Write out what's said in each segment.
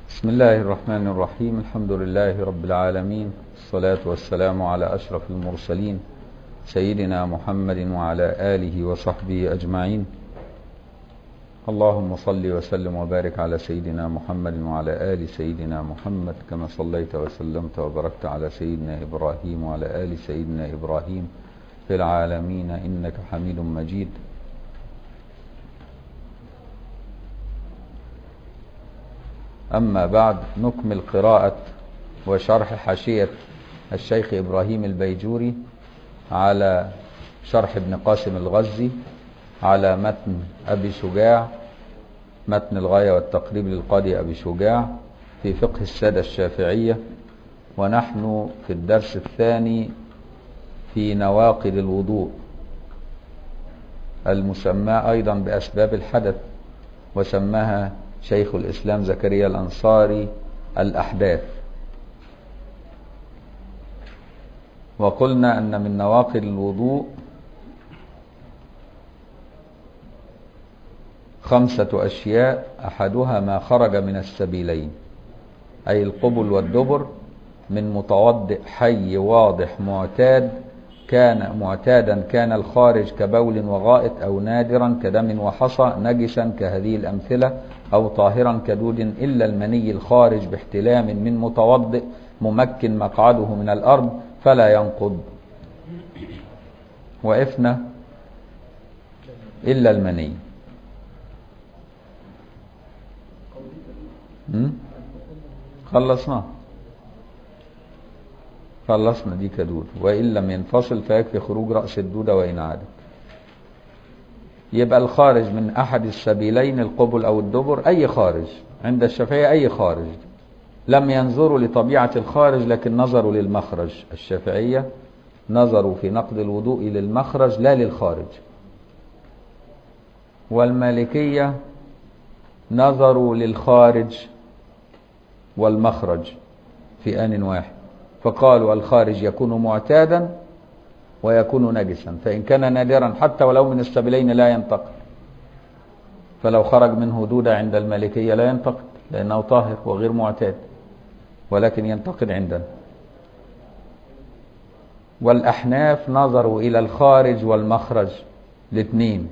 بسم الله الرحمن الرحيم الحمد لله رب العالمين الصلاة والسلام على أشرف المرسلين سيدنا محمد وعلى آله وصحبه أجمعين اللهم صل وسلم وبارك على سيدنا محمد وعلى آل سيدنا محمد كما صليت وسلمت وباركت على سيدنا إبراهيم وعلى آل سيدنا إبراهيم في العالمين إنك حميد مجيد أما بعد نكمل قراءة وشرح حاشية الشيخ إبراهيم البيجوري على شرح ابن قاسم الغزي على متن أبي شجاع متن الغاية والتقريب للقاضي أبي شجاع في فقه السادة الشافعية ونحن في الدرس الثاني في نواقض الوضوء المسمى أيضا بأسباب الحدث وسماها شيخ الإسلام زكريا الأنصاري الأحداث وقلنا أن من نواقض الوضوء خمسة أشياء أحدها ما خرج من السبيلين أي القبل والدبر من متوضئ حي واضح معتاد كان معتادا كان الخارج كبول وغائط أو نادرا كدم وحصى نجسا كهذه الأمثلة أو طاهرا كدود إلا المني الخارج باحتلام من متوضئ ممكن مقعده من الأرض فلا ينقض وقفنا إلا المني خلصنا خلصنا دي كدود وإن لم ينفصل فيكفي خروج رأس الدودة وإن عادت يبقى الخارج من أحد السبيلين القبل أو الدبر أي خارج عند الشافعية أي خارج لم ينظروا لطبيعة الخارج لكن نظروا للمخرج الشافعية نظروا في نقد الوضوء للمخرج لا للخارج والمالكية نظروا للخارج والمخرج في آن واحد فقالوا الخارج يكون معتادا ويكون نجسا فإن كان نادرا حتى ولو من السبيلين لا ينتقد فلو خرج منه دودة عند المالكية لا ينتقد لأنه طاهر وغير معتاد ولكن ينتقد عندنا والأحناف نظروا إلى الخارج والمخرج الاثنين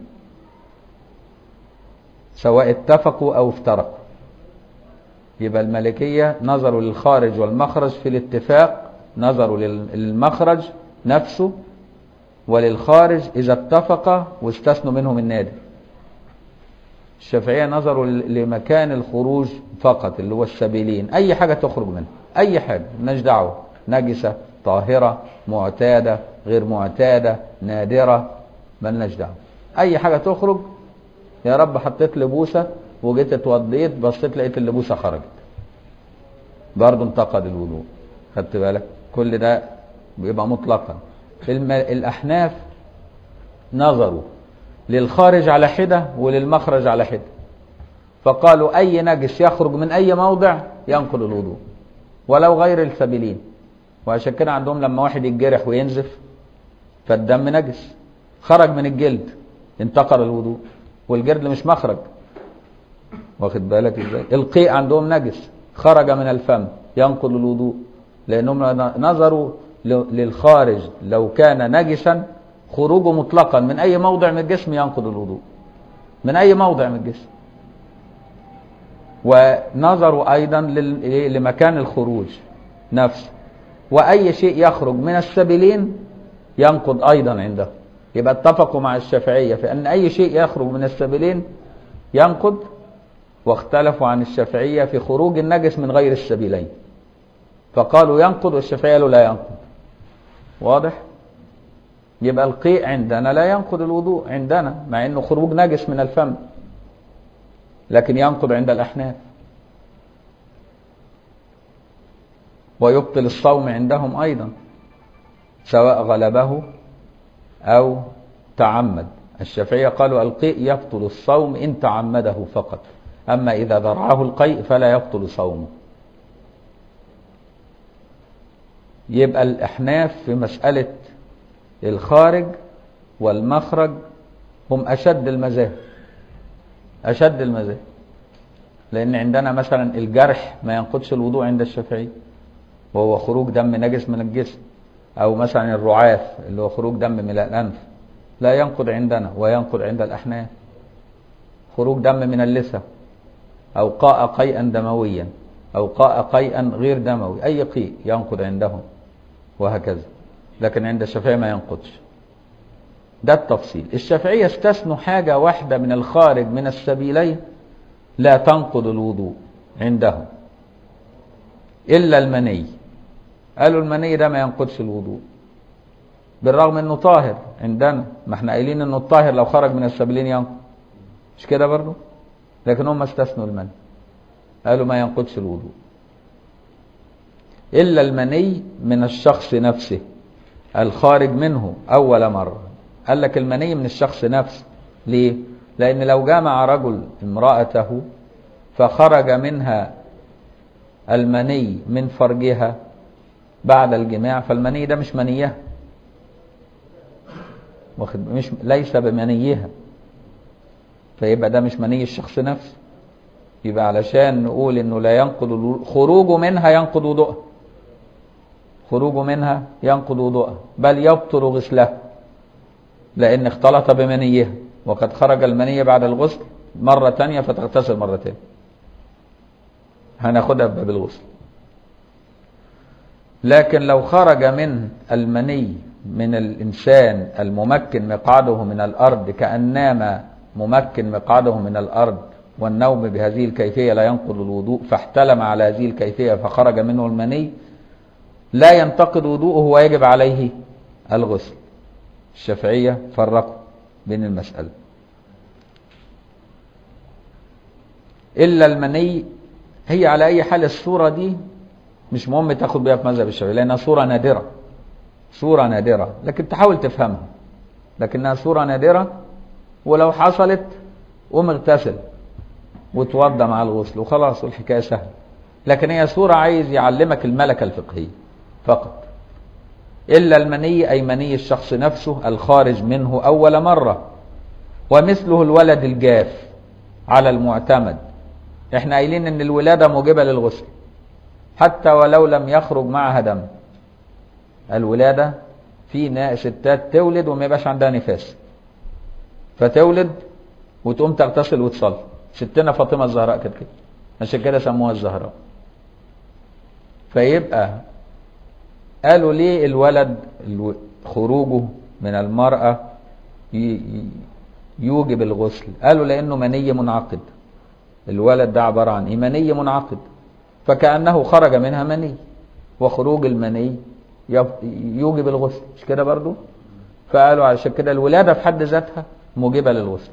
سواء اتفقوا أو افترقوا يبقى المالكية نظروا للخارج والمخرج في الاتفاق نظروا للمخرج نفسه وللخارج إذا اتفق واستثنوا منهم النادر الشافعية نظروا لمكان الخروج فقط اللي هو السبيلين أي حاجة تخرج منه أي حاجة مالناش دعوة نجسة طاهرة معتادة غير معتادة نادرة مالناش دعوة أي حاجة تخرج يا رب حطيت لبوسة وجيت اتوضيت بصيت لقيت اللبوسة خرجت برضه انتقد الوضوء خدت بالك كل ده بيبقى مطلقا الأحناف نظروا للخارج على حدة وللمخرج على حدة فقالوا أي نجس يخرج من أي موضع ينقل الوضوء ولو غير السبيلين وعشان كده عندهم لما واحد يتجرح وينزف فالدم نجس خرج من الجلد انتقل الوضوء والجلد مش مخرج واخد بالك ازاي القيء عندهم نجس خرج من الفم ينقل الوضوء لانهم نظروا للخارج لو كان نجسا خروجه مطلقا من اي موضع من الجسم ينقض الوضوء من اي موضع من الجسم ونظروا ايضا لمكان الخروج نفسه واي شيء يخرج من السبيلين ينقض ايضا عنده يبقى اتفقوا مع الشافعيه في ان اي شيء يخرج من السبيلين ينقض واختلفوا عن الشافعيه في خروج النجس من غير السبيلين فقالوا ينقض والشافعيه قالوا لا ينقض واضح يبقى القيء عندنا لا ينقض الوضوء عندنا مع انه خروج نجس من الفم لكن ينقض عند الاحناف ويبطل الصوم عندهم ايضا سواء غلبه او تعمد الشافعية قالوا القيء يبطل الصوم إن تعمده فقط أما إذا ذرعه القيء فلا يبطل صومه يبقى الأحناف في مسألة الخارج والمخرج هم أشد المذاهب أشد المذاهب لان عندنا مثلا الجرح ما ينقضش الوضوء عند الشافعي وهو خروج دم نجس من الجسم او مثلا الرعاف اللي هو خروج دم من الانف لا ينقض عندنا وينقض عند الاحناف خروج دم من اللثه او قاء قيئا دمويا او قاء قيئا غير دموي اي قيء ينقض عندهم وهكذا لكن عند الشافعي ما ينقضش ده التفصيل الشافعية استثنوا حاجة واحدة من الخارج من السبيلين لا تنقض الوضوء عندهم إلا المني قالوا المني ده ما ينقضش الوضوء بالرغم انه طاهر عندنا ما احنا قايلين انه الطاهر لو خرج من السبيلين ينقض مش كده برضه لكن هم استثنوا المني قالوا ما ينقضش الوضوء إلا المني من الشخص نفسه الخارج منه أول مرة قال لك المني من الشخص نفسه ليه؟ لأن لو جامع رجل امرأته فخرج منها المني من فرجها بعد الجماع فالمني ده مش منيها واخد مش ليس بمنيها فيبقى ده مش مني الشخص نفسه يبقى علشان نقول انه لا ينقض الو- خروجه منها ينقض وضوءها خروجه منها ينقض وضوءها بل يبطل غسلها لان اختلط بمنيها وقد خرج المني بعد الغسل مرة تانية فتغتسل مرة تانية هناخدها بباب الغسل لكن لو خرج من المني من الإنسان الممكن مقعده من الأرض كأن نام ممكن مقعده من الأرض والنوم بهذه الكيفية لا ينقض الوضوء فاحتلم على هذه الكيفية فخرج منه المني لا ينتقد وضوءه ويجب عليه الغسل الشافعية فرقوا بين المسألة إلا المني هي على أي حال الصورة دي مش مهم تاخد بيها في مذهب الشافعي لأنها صورة نادرة صورة نادرة لكن تحاول تفهمها لكنها صورة نادرة ولو حصلت قوم اغتسل وتوضى مع الغسل وخلاص والحكاية سهلة لكن هي صورة عايز يعلمك الملكة الفقهية فقط إلا المني أي مني الشخص نفسه الخارج منه أول مرة ومثله الولد الجاف على المعتمد احنا قايلين ان الولادة موجبة للغسل حتى ولو لم يخرج معها دم الولادة في نا- ستات تولد وما يبقاش عندها نفاس فتولد وتقوم تغتسل وتصلي ستنا فاطمة الزهراء كانت كده عشان كده سموها الزهراء فيبقى قالوا ليه الولد الو- خروجه من المرأة ي- ي- يوجب الغسل قالوا لأنه مني منعقد الولد ده عبارة عن إيه مني منعقد فكأنه خرج منها مني وخروج المني يب- يوجب الغسل مش كده برضو فقالوا عشان كده الولادة في حد ذاتها موجبة للغسل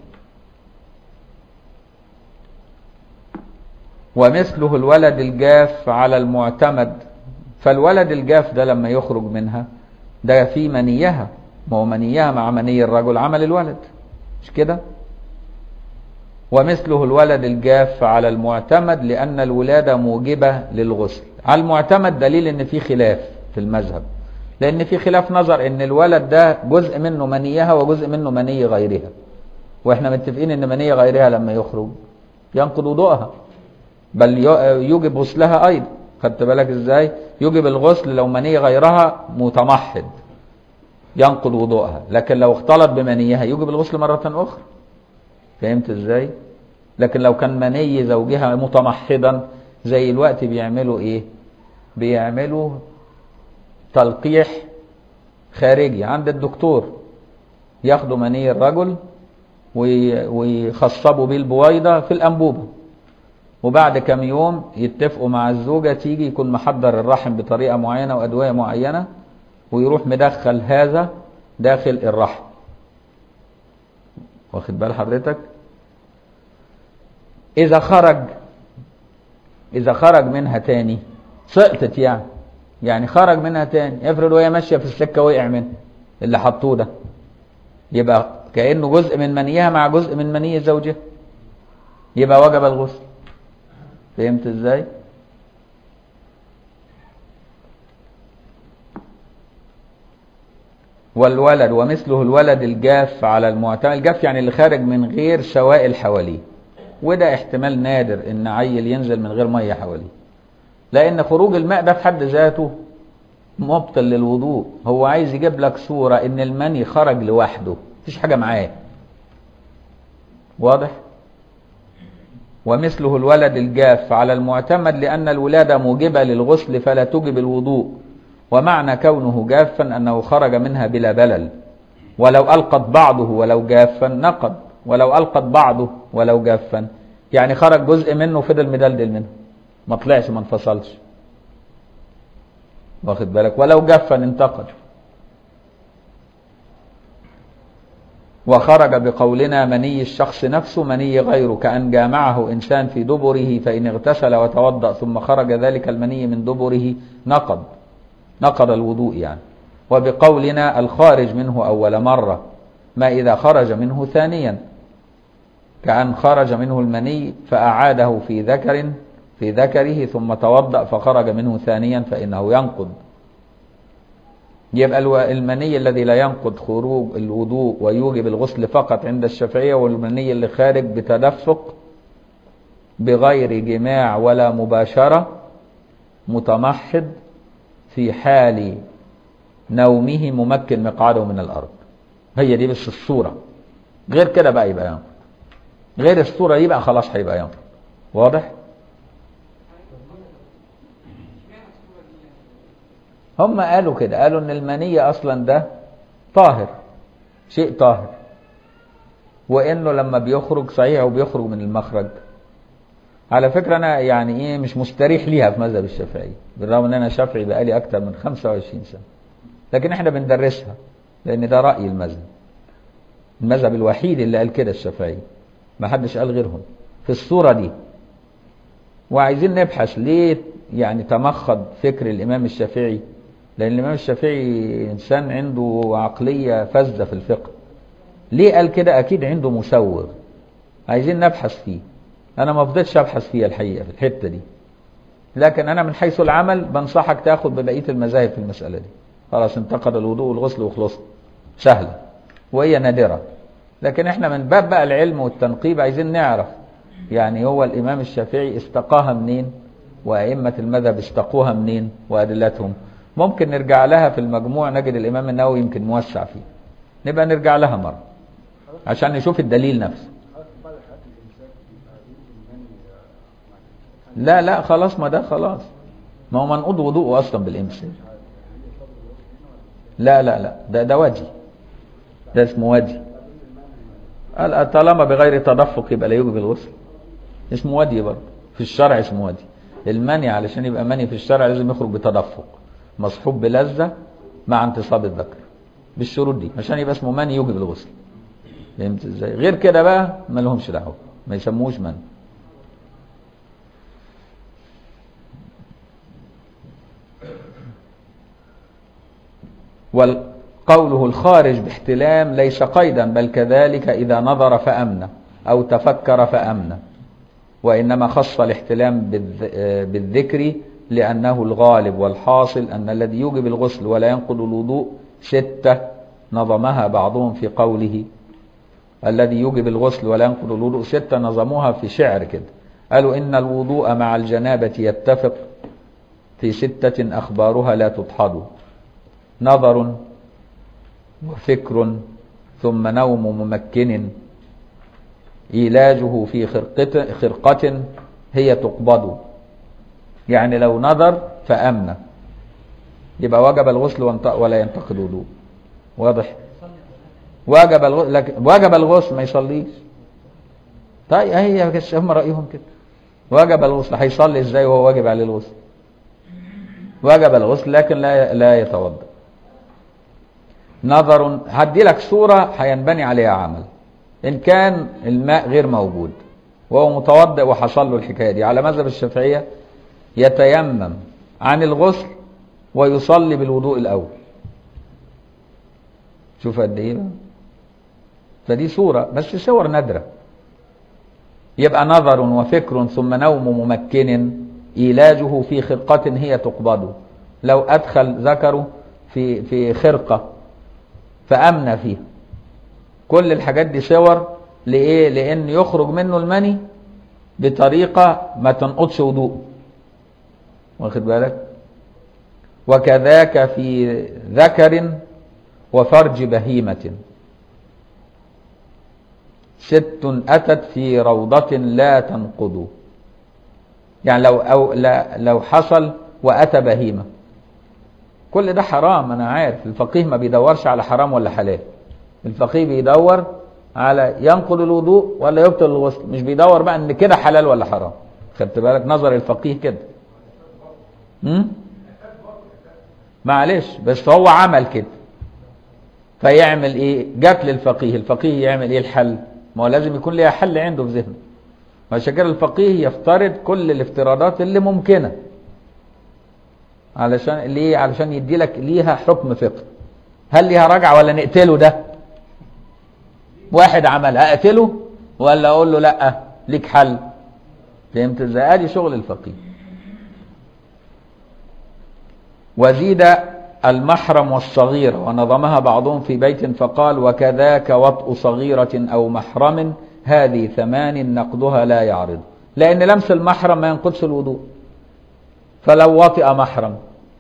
ومثله الولد الجاف على المعتمد فالولد الجاف ده لما يخرج منها ده في منيها ما هو منيها مع مني الرجل عمل الولد مش كده ومثله الولد الجاف على المعتمد لأن الولادة موجبة للغسل على المعتمد دليل ان في خلاف في المذهب لأن في خلاف نظر ان الولد ده جزء منه منيها وجزء منه مني غيرها واحنا متفقين ان مني غيرها لما يخرج ينقض وضوءها بل ي- يوجب غسلها ايضا خدت بالك ازاي يوجب الغسل لو مني غيرها متمحض ينقض وضوءها لكن لو اختلط بمنيها يوجب الغسل مرة أخرى فهمت ازاي لكن لو كان مني زوجها متمحضا زي الوقت بيعملوا ايه بيعملوا تلقيح خارجي عند الدكتور ياخدوا مني الرجل وي- ويخصبوا بيه البويضة في الأنبوبة وبعد كم يوم يتفقوا مع الزوجة تيجي يكون محضر الرحم بطريقة معينة وأدوية معينة ويروح مدخل هذا داخل الرحم واخد بال حضرتك إذا خرج إذا خرج منها تاني سقطت يعني يعني خرج منها تاني افرض وهي ماشية في السكة وقع منها اللي حطوه ده يبقى كأنه جزء من منيها مع جزء من مني زوجها يبقى وجب الغسل فهمت ازاي والولد ومثله الولد الجاف على المعتمد الجاف يعني اللي خارج من غير سوائل حواليه وده احتمال نادر ان عيل ينزل من غير ميه حواليه لان خروج الماء ده في حد ذاته مبطل للوضوء هو عايز يجيب لك صورة ان المني خرج لوحده مفيش حاجة معاه واضح ومثله الولد الجاف على المعتمد لأن الولادة موجبة للغسل فلا توجب الوضوء ومعنى كونه جافا أنه خرج منها بلا بلل ولو ألقت بعضه ولو جافا نقض ولو ألقت بعضه ولو جافا يعني خرج جزء منه فضل مدلدل منه ما طلعش ما انفصلش واخد بالك ولو جفا انتقد وخرج بقولنا مني الشخص نفسه مني غيره كأن جامعه إنسان في دبره فإن اغتسل وتوضأ ثم خرج ذلك المني من دبره نقض نقض الوضوء يعني وبقولنا الخارج منه أول مرة ما إذا خرج منه ثانيا كأن خرج منه المني فأعاده في ذكر في ذكره ثم توضأ فخرج منه ثانيا فإنه ينقض يبقى المني الذي لا ينقض خروج الوضوء ويوجب الغسل فقط عند الشافعية والمني اللي خارج بتدفق بغير جماع ولا مباشرة متمحض في حال نومه ممكن مقعده من الأرض هي دي بس الصورة غير كده بقى يبقى ينقض غير الصورة دي بقى خلاص هيبقى ينقض واضح؟ هم قالوا كده قالوا ان المني اصلا ده طاهر شيء طاهر وانه لما بيخرج صحيح وبيخرج من المخرج على فكرة انا يعني ايه مش مستريح ليها في مذهب الشافعي بالرغم ان انا شافعي بقالي اكتر من 25 سنة لكن احنا بندرسها لان ده رأي المذهب المذهب الوحيد اللي قال كده الشافعي ما حدش قال غيرهم في الصورة دي وعايزين نبحث ليه يعني تمخض فكر الامام الشافعي لأن الإمام الشافعي إنسان عنده عقلية فذة في الفقه ليه قال كده أكيد عنده مسوغ عايزين نبحث فيه أنا ما فضلتش أبحث فيها الحقيقة في الحتة دي لكن أنا من حيث العمل بنصحك تاخد ببقية المذاهب في المسألة دي خلاص انتقد الوضوء والغسل وخلصنا سهلة وهي نادرة لكن احنا من باب بقى العلم والتنقيب عايزين نعرف يعني هو الإمام الشافعي استقاها منين وأئمة المذهب استقوها منين وأدلتهم ممكن نرجع لها في المجموع نجد الإمام النووي يمكن موسع فيه نبقى نرجع لها مرة عشان نشوف الدليل نفسه لا لا خلاص ما ده خلاص ما هو منقوض وضوءه أصلا بالإمساك لا لا لا ده ده وجه ده اسمه وجه قال طالما بغير تدفق يبقى لا يوجب الغسل اسمه ودي برضه في الشرع اسمه ودي المني علشان يبقى مني في الشرع لازم يخرج بتدفق مصحوب بلذة مع انتصاب الذكر بالشروط دي عشان يبقى اسمه مني يوجب الغسل فهمت ازاي غير كده بقى ما لهمش دعوه ما يسموش من وقوله الخارج باحتلام ليس قيدا بل كذلك إذا نظر فأمن أو تفكر فأمن وإنما خص الاحتلام بالذكر لأنه الغالب والحاصل أن الذي يوجب الغسل ولا ينقض الوضوء ستة نظمها بعضهم في قوله الذي يوجب الغسل ولا ينقض الوضوء ستة نظموها في شعر كده قالوا إن الوضوء مع الجنابة يتفق في ستة أخبارها لا تدحض نظر وفكر ثم نوم ممكن إيلاجه في خرقة, خرقة هي تقبض يعني لو نظر فأمن يبقى وجب الغسل ولا ينتقد الوضوء واضح وجب الغسل لكن وجب الغسل ما يصليش طيب هي هم رأيهم كده وجب الغسل هيصلي ازاي وهو واجب عليه الغسل وجب الغسل لكن لا لا يتوضا نظر هدي لك صورة هينبني عليها عمل إن كان الماء غير موجود وهو متوضئ وحصل له الحكاية دي على مذهب الشافعية يتيمم عن الغسل ويصلي بالوضوء الأول شوف قد إيه فدي صورة بس صور نادرة يبقى نظر وفكر ثم نوم ممكن إيلاجه في خرقة هي تقبض لو أدخل ذكره في في خرقة فأمن فيها كل الحاجات دي صور لإيه؟ لأن يخرج منه المني بطريقة ما تنقضش وضوء واخد بالك وكذاك في ذكر وفرج بهيمة ست أتت في روضة لا تنقض يعني لو أو لا لو حصل وأتى بهيمة كل ده حرام أنا عارف الفقيه ما بيدورش على حرام ولا حلال الفقيه بيدور على ينقض الوضوء ولا يبطل الغسل مش بيدور بقى ان كده حلال ولا حرام خدت بالك نظر الفقيه كده امم معلش بس هو عمل كده فيعمل ايه جات للفقيه الفقيه يعمل ايه الحل ما هو لازم يكون ليها حل عنده في ذهنه عشان كده الفقيه يفترض كل الافتراضات اللي ممكنه علشان ليه علشان يدي لك ليها حكم فقه هل ليها رجعه ولا نقتله ده واحد عملها اقتله ولا اقول له لا ليك حل فهمت ازاي ادي شغل الفقيه وزيد المحرم والصغيرة ونظمها بعضهم في بيت فقال وكذاك وطء صغيرة أو محرم هذه ثمان نقضها لا يعرض لأن لمس المحرم ما ينقضش الوضوء فلو وطئ محرم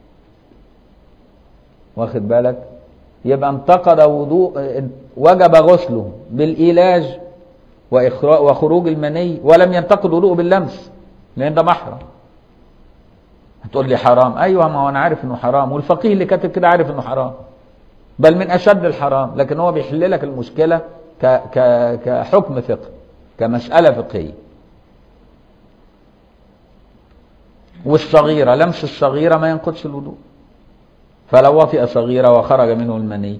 واخد بالك يبقى انتقد وضوء وجب غسله بالإيلاج وخروج المني ولم ينتقد وضوءه باللمس لأن ده محرم هتقول لي حرام ايوه ما هو انا عارف انه حرام والفقيه اللي كاتب كده عارف انه حرام بل من اشد الحرام لكن هو بيحل لك المشكله ك ك كحكم فقه كمساله فقهيه والصغيره لمس الصغيره ما ينقضش الوضوء فلو وطئ صغيره وخرج منه المني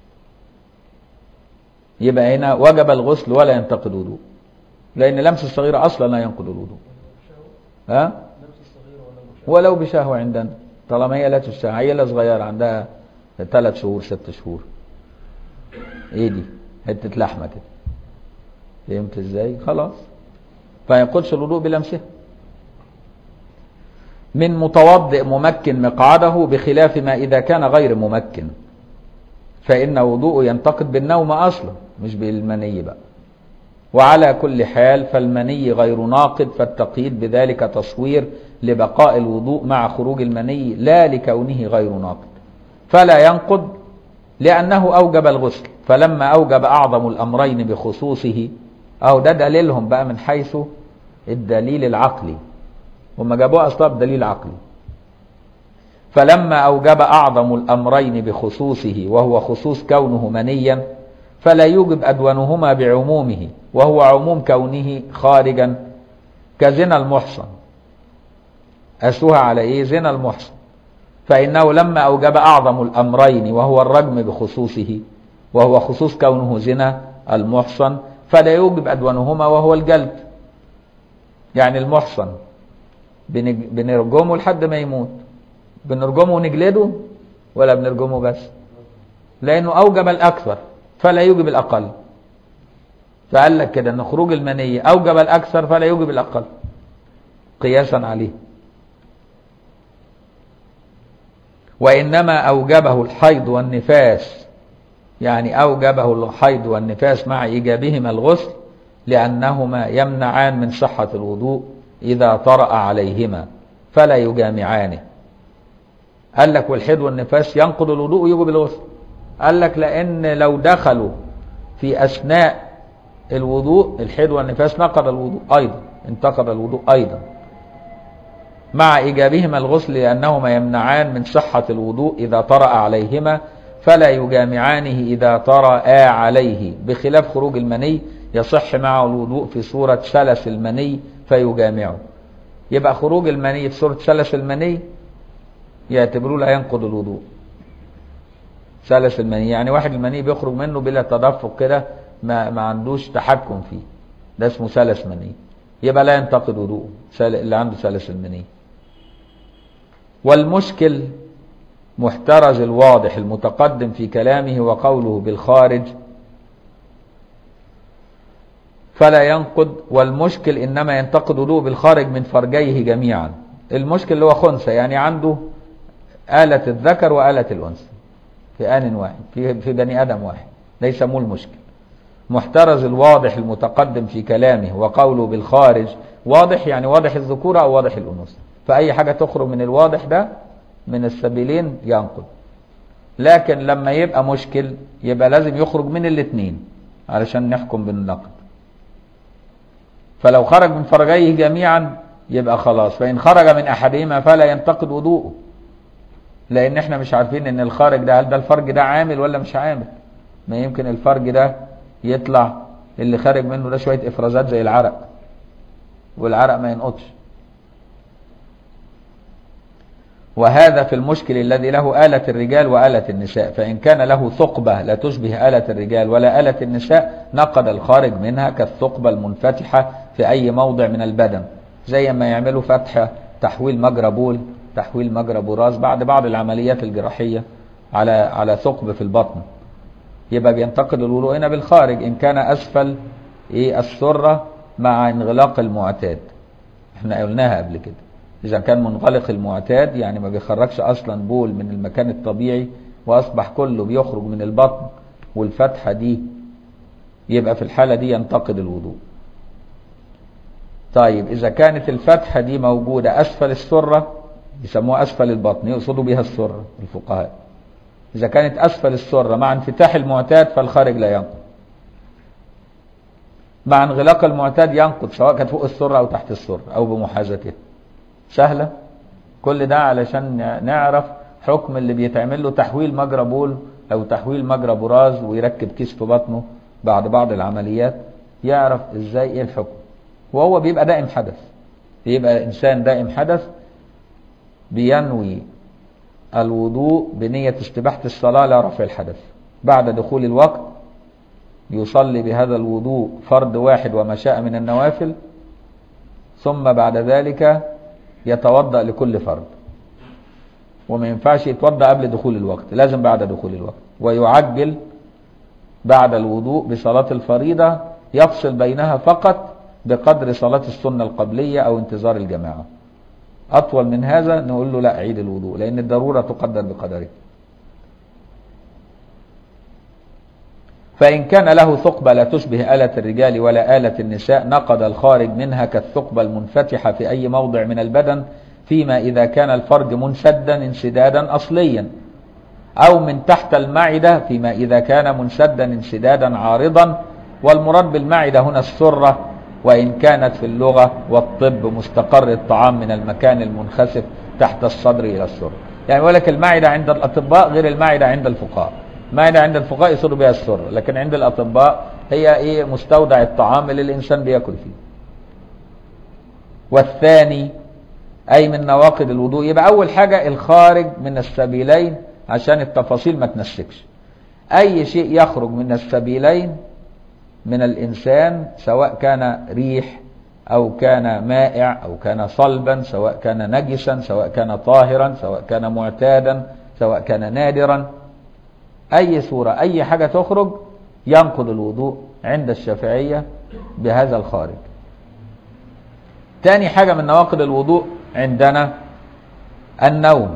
يبقى هنا وجب الغسل ولا ينتقد وضوء لان لمس الصغيره اصلا لا ينقض الوضوء ها ولو بشهوة عندنا طالما هي لا تشتهى عيلة صغيرة عندها ثلاث شهور ست شهور ايه دي حتة لحمة كده فهمت ازاي خلاص فينقضش الوضوء بلمسها من متوضئ ممكن مقعده بخلاف ما إذا كان غير ممكن فإن وضوءه ينتقد بالنوم أصلا مش بالمني بقى وعلى كل حال فالمني غير ناقض فالتقييد بذلك تصوير لبقاء الوضوء مع خروج المني لا لكونه غير ناقض فلا ينقض لأنه أوجب الغسل فلما أوجب أعظم الأمرين بخصوصه أو ده دليلهم بقى من حيث الدليل العقلي هم جابوها أصلا بدليل عقلي فلما أوجب أعظم الأمرين بخصوصه وهو خصوص كونه منيا فلا يوجب أدونهما بعمومه وهو عموم كونه خارجا كزنا المحصن أسوها على إيه زنا المحصن فإنه لما أوجب أعظم الأمرين وهو الرجم بخصوصه وهو خصوص كونه زنا المحصن فلا يوجب أدونهما وهو الجلد يعني المحصن بنرجمه لحد ما يموت بنرجمه ونجلده ولا بنرجمه بس لأنه أوجب الأكثر فلا يوجب الأقل فقال لك كده أن خروج المنية أوجب الأكثر فلا يوجب الأقل قياسا عليه وإنما أوجبه الحيض والنفاس يعني أوجبه الحيض والنفاس مع إيجابهما الغسل لأنهما يمنعان من صحة الوضوء إذا طرأ عليهما فلا يجامعانه قال لك والحيض والنفاس ينقض الوضوء ويوجب الغسل قال لك لأن لو دخلوا في أثناء الوضوء الحيض والنفاس نقض الوضوء أيضا انتقض الوضوء أيضا مع إيجابهما الغسل لأنهما يمنعان من صحة الوضوء إذا طرأ عليهما فلا يجامعانه إذا طرأ عليه بخلاف خروج المني يصح معه الوضوء في صورة سلس المني فيجامعه يبقى خروج المني في صورة سلس المني يعتبروه لا ينقض الوضوء سلس المني يعني واحد المني بيخرج منه بلا تدفق كده ما, ما عندوش تحكم فيه ده اسمه سلس مني يبقى لا ينتقد وضوءه اللي عنده سلس المني والمشكل محترز الواضح المتقدم في كلامه وقوله بالخارج فلا ينقض والمشكل إنما ينتقد وضوء بالخارج من فرجيه جميعا المشكل اللي هو خنثى يعني عنده آلة الذكر وآلة الأنثى في آن واحد في, في بني آدم واحد ده يسموه المشكل محترز الواضح المتقدم في كلامه وقوله بالخارج واضح يعني واضح الذكورة أو واضح الأنوثة فأي حاجة تخرج من الواضح ده من السبيلين ينقض لكن لما يبقى مشكل يبقى لازم يخرج من الاثنين علشان نحكم بالنقد فلو خرج من فرجيه جميعا يبقى خلاص فإن خرج من أحدهما فلا ينتقد وضوءه لأن احنا مش عارفين ان الخارج ده هل ده الفرج ده عامل ولا مش عامل ما يمكن الفرج ده يطلع اللي خارج منه ده شوية إفرازات زي العرق والعرق ما ينقضش وهذا في المشكل الذي له آلة الرجال وآلة النساء فإن كان له ثقبة لا تشبه آلة الرجال ولا آلة النساء نقد الخارج منها كالثقبة المنفتحة في أي موضع من البدن زي ما يعملوا فتحة تحويل مجرى بول تحويل مجرى براز بعد بعض العمليات الجراحية على على ثقب في البطن يبقى بينتقد الوضوء هنا بالخارج إن كان أسفل إيه السرة مع انغلاق المعتاد احنا قلناها قبل كده إذا كان منغلق المعتاد يعني ما بيخرجش أصلا بول من المكان الطبيعي وأصبح كله بيخرج من البطن والفتحة دي يبقى في الحالة دي ينتقد الوضوء طيب إذا كانت الفتحة دي موجودة أسفل السرة يسموها أسفل البطن يقصدوا بها السرة الفقهاء إذا كانت أسفل السرة مع انفتاح المعتاد فالخارج لا ينقض مع انغلاق المعتاد ينقض سواء كانت فوق السرة أو تحت السرة أو بمحاذاتها سهلة كل ده علشان نعرف حكم اللي بيتعمل له تحويل مجرى بول أو تحويل مجرى براز ويركب كيس في بطنه بعد بعض العمليات يعرف ازاي ايه الحكم وهو بيبقى دائم حدث بيبقى انسان دائم حدث بينوي الوضوء بنية استباحة الصلاة لا رفع الحدث بعد دخول الوقت يصلي بهذا الوضوء فرض واحد وما شاء من النوافل ثم بعد ذلك يتوضأ لكل فرض وما ينفعش يتوضأ قبل دخول الوقت لازم بعد دخول الوقت ويعجل بعد الوضوء بصلاة الفريضة يفصل بينها فقط بقدر صلاة السنة القبلية أو انتظار الجماعة أطول من هذا نقول له لا عيد الوضوء لأن الضرورة تقدر بقدره فإن كان له ثقبة لا تشبه آلة الرجال ولا آلة النساء نقض الخارج منها كالثقبة المنفتحة في أي موضع من البدن فيما إذا كان الفرج منسدا انسدادا أصليا أو من تحت المعدة فيما إذا كان منسدا انسدادا عارضا والمراد بالمعدة هنا السرة وإن كانت في اللغة والطب مستقر الطعام من المكان المنخسف تحت الصدر إلى السرة يعني يقول لك المعدة عند الأطباء غير المعدة عند الفقهاء المعدة عند الفقهاء يصير بها السرة لكن عند الأطباء هي إيه مستودع الطعام اللي الإنسان بياكل فيه والثاني أي من نواقض الوضوء يبقى أول حاجة الخارج من السبيلين عشان التفاصيل ما تنسكش أي شيء يخرج من السبيلين من الإنسان سواء كان ريح أو كان مائع أو كان صلبا سواء كان نجسا سواء كان طاهرا سواء كان معتادا سواء كان نادرا أي صورة أي حاجة تخرج ينقض الوضوء عند الشافعية بهذا الخارج تاني حاجة من نواقض الوضوء عندنا النوم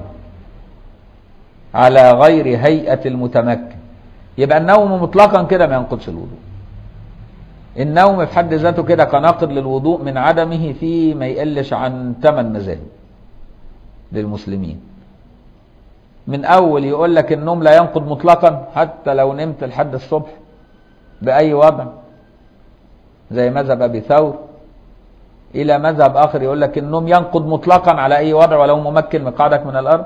على غير هيئة المتمكن يبقى النوم مطلقا كده ما ينقضش الوضوء النوم في حد ذاته كده كناقض للوضوء من عدمه فيه ما يقلش عن 8 مذاهب للمسلمين من اول يقول لك النوم لا ينقض مطلقا حتى لو نمت لحد الصبح باي وضع زي مذهب ابي ثور الى مذهب اخر يقول لك النوم ينقض مطلقا على اي وضع ولو ممكن مقعدك من الارض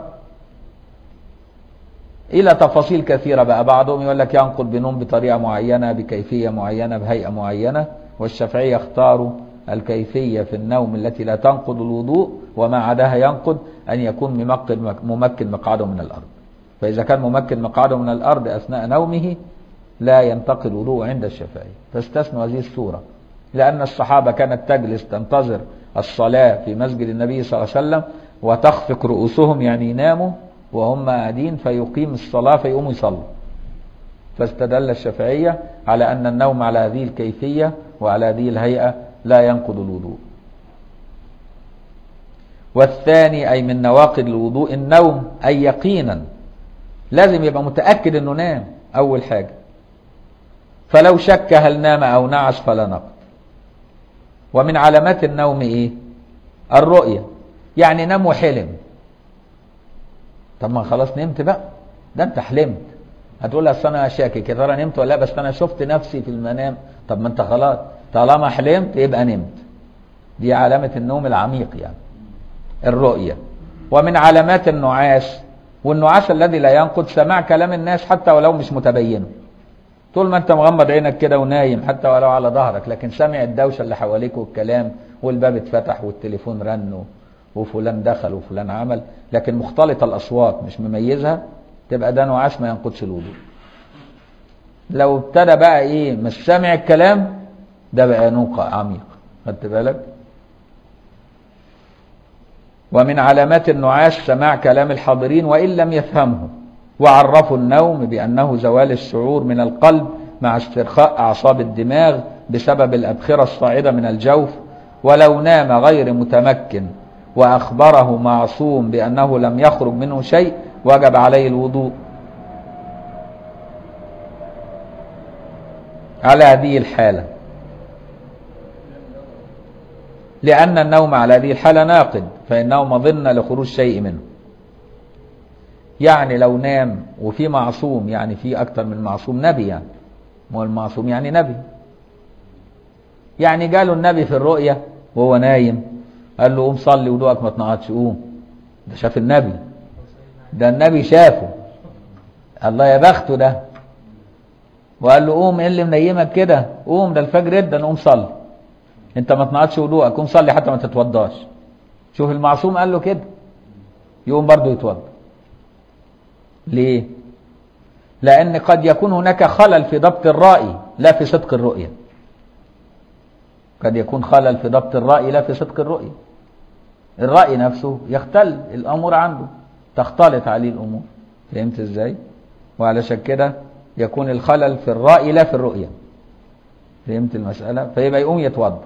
الى تفاصيل كثيره بقى بعضهم يقول لك ينقض بنوم بطريقه معينه بكيفيه معينه بهيئه معينه والشافعيه اختاروا الكيفيه في النوم التي لا تنقض الوضوء وما عداها ينقض ان يكون ممكن ممكن مقعده من الارض فاذا كان ممكن مقعده من الارض اثناء نومه لا ينتقد الوضوء عند الشافعيه فاستثنوا هذه الصوره لان الصحابه كانت تجلس تنتظر الصلاه في مسجد النبي صلى الله عليه وسلم وتخفق رؤوسهم يعني يناموا وهم قاعدين فيقيم الصلاة فيقوموا يصلوا فاستدل الشافعية على أن النوم على هذه الكيفية وعلى هذه الهيئة لا ينقض الوضوء والثاني أي من نواقض الوضوء النوم أي يقينا لازم يبقى متأكد أنه نام أول حاجة فلو شك هل نام أو نعس فلا نقض ومن علامات النوم ايه الرؤية يعني نام وحلم طب ما خلاص نمت بقى ده انت حلمت هتقول اصل انا شاكك يا ترى نمت ولا لا بس انا شفت نفسي في المنام طب ما انت خلاص طالما حلمت يبقى نمت دي علامة النوم العميق يعني الرؤية ومن علامات النعاس والنعاس الذي لا ينقض سماع كلام الناس حتى ولو مش متبينه طول ما انت مغمض عينك كده ونايم حتى ولو على ظهرك لكن سامع الدوشه اللي حواليك والكلام والباب اتفتح والتليفون رن وفلان دخل وفلان عمل لكن مختلطه الاصوات مش مميزها تبقى ده نعاس ما ينقضش الوضوء لو ابتدى بقى ايه مش سامع الكلام ده بقى نوق عميق خدت بالك ومن علامات النعاس سماع كلام الحاضرين وإن لم يفهمه وعرفوا النوم بأنه زوال الشعور من القلب مع استرخاء أعصاب الدماغ بسبب الأبخرة الصاعدة من الجوف ولو نام غير متمكن وأخبره معصوم بأنه لم يخرج منه شيء وجب عليه الوضوء على هذه الحالة لأن النوم على هذه الحالة ناقد فإنه مظنة لخروج شيء منه يعني لو نام وفي معصوم يعني في أكتر من معصوم نبي يعني ما هو المعصوم يعني نبي يعني جاله النبي في الرؤية وهو نايم قال له قوم صلي وضوءك ما تنقضش قوم ده شاف النبي ده النبي شافه الله يا بخته ده وقال له قوم ايه اللي منيمك كده قوم ده الفجر ادى قوم صلي انت ما تنقضش وضوءك قوم صلي حتى ما تتوضاش شوف المعصوم قال له كده يقوم برضه يتوضا ليه لان قد يكون هناك خلل في ضبط الرأي لا في صدق الرؤية قد يكون خلل في ضبط الرأي لا في صدق الرؤية الرأي نفسه يختل الأمور عنده تختلط عليه الأمور فهمت ازاي وعلشان كده يكون الخلل في الرأي لا في الرؤية فهمت المسألة فيبقى يقوم يتوضا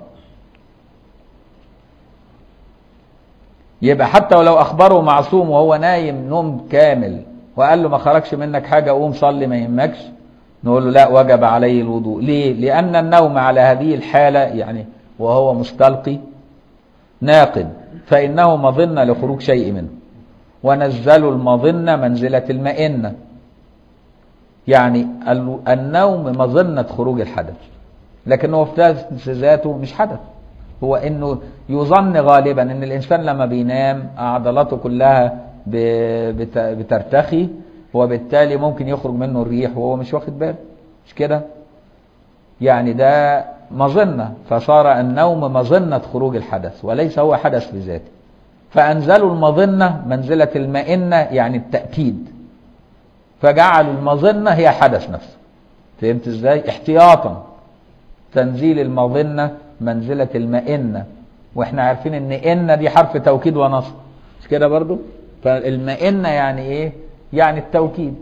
يبقى حتى ولو أخبره معصوم وهو نايم نوم كامل وقال له ما خرجش منك حاجة قوم صلي ما يهمكش نقول له لا وجب عليه الوضوء ليه لأن النوم على هذه الحالة يعني وهو مستلقي ناقد فإنه مظنة لخروج شيء منه ونزلوا المظنة منزلة المئنة يعني النوم مظنة خروج الحدث لكن هو في ذاته مش حدث هو انه يظن غالبا ان الانسان لما بينام عضلاته كلها بترتخي وبالتالي ممكن يخرج منه الريح وهو مش واخد باله مش كده يعني ده مظنة فصار النوم مظنة خروج الحدث وليس هو حدث بذاته فأنزلوا المظنة منزلة المئنة يعني التأكيد فجعلوا المظنة هي حدث نفسه فهمت ازاي احتياطا تنزيل المظنة منزلة المئنة واحنا عارفين ان ان دي حرف توكيد ونصب مش كده برضو فالمئنة يعني ايه يعني التوكيد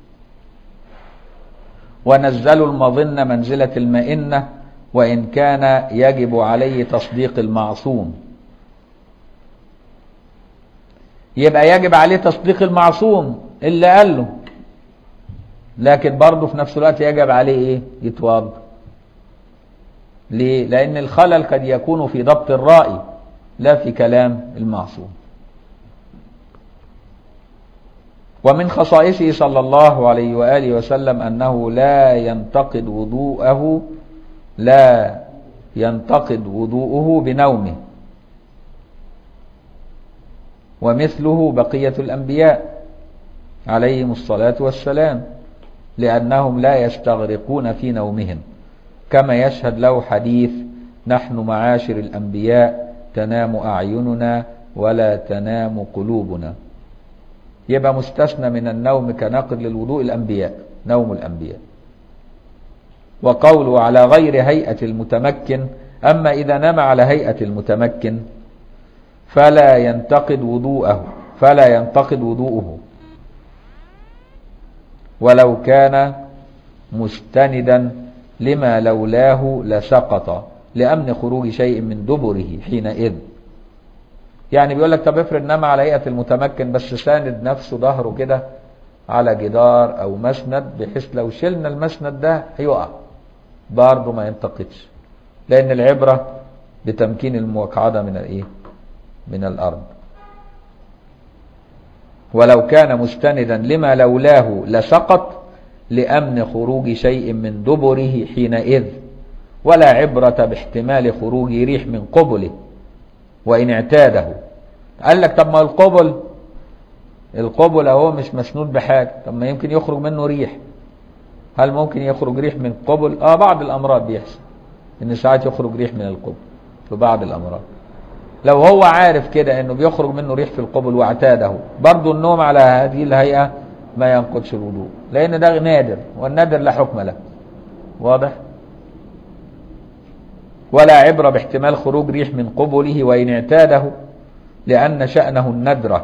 ونزلوا المظنة منزلة المئنة وإن كان يجب عليه تصديق المعصوم يبقى يجب عليه تصديق المعصوم اللي قال له لكن برضه في نفس الوقت يجب عليه ايه يتوضا ليه لان الخلل قد يكون في ضبط الرأي لا في كلام المعصوم ومن خصائصه صلى الله عليه وآله وسلم أنه لا ينتقد وضوءه لا ينتقد وضوءه بنومه ومثله بقية الأنبياء عليهم الصلاة والسلام لأنهم لا يستغرقون في نومهم كما يشهد له حديث نحن معاشر الأنبياء تنام أعيننا ولا تنام قلوبنا يبقى مستثنى من النوم كناقض للوضوء الأنبياء نوم الأنبياء وقوله على غير هيئة المتمكن أما إذا نام على هيئة المتمكن فلا ينتقد وضوءه فلا ينتقد وضوءه ولو كان مستندا لما لولاه لسقط لأمن خروج شيء من دبره حينئذ يعني بيقول لك طب افرض نام على هيئة المتمكن بس ساند نفسه ظهره كده على جدار أو مسند بحيث لو شلنا المسند ده هيقع برضه ما ينتقدش لأن العبرة بتمكين المقعدة من الايه من الارض ولو كان مستندا لما لولاه لسقط لأمن خروج شيء من دبره حينئذ ولا عبرة باحتمال خروج ريح من قبله وإن اعتاده قال لك طب ما القبل القبل اهو مش مسنود بحاجة طب ما يمكن يخرج منه ريح هل ممكن يخرج ريح من قبل اه بعض الامراض بيحصل ان ساعات يخرج ريح من القبل في بعض الامراض لو هو عارف كده انه بيخرج منه ريح في القبل واعتاده برضه النوم على هذه الهيئة ما ينقضش الوضوء لان ده نادر والنادر لا حكم له واضح ولا عبرة باحتمال خروج ريح من قبله وإن اعتاده لأن شأنه الندرة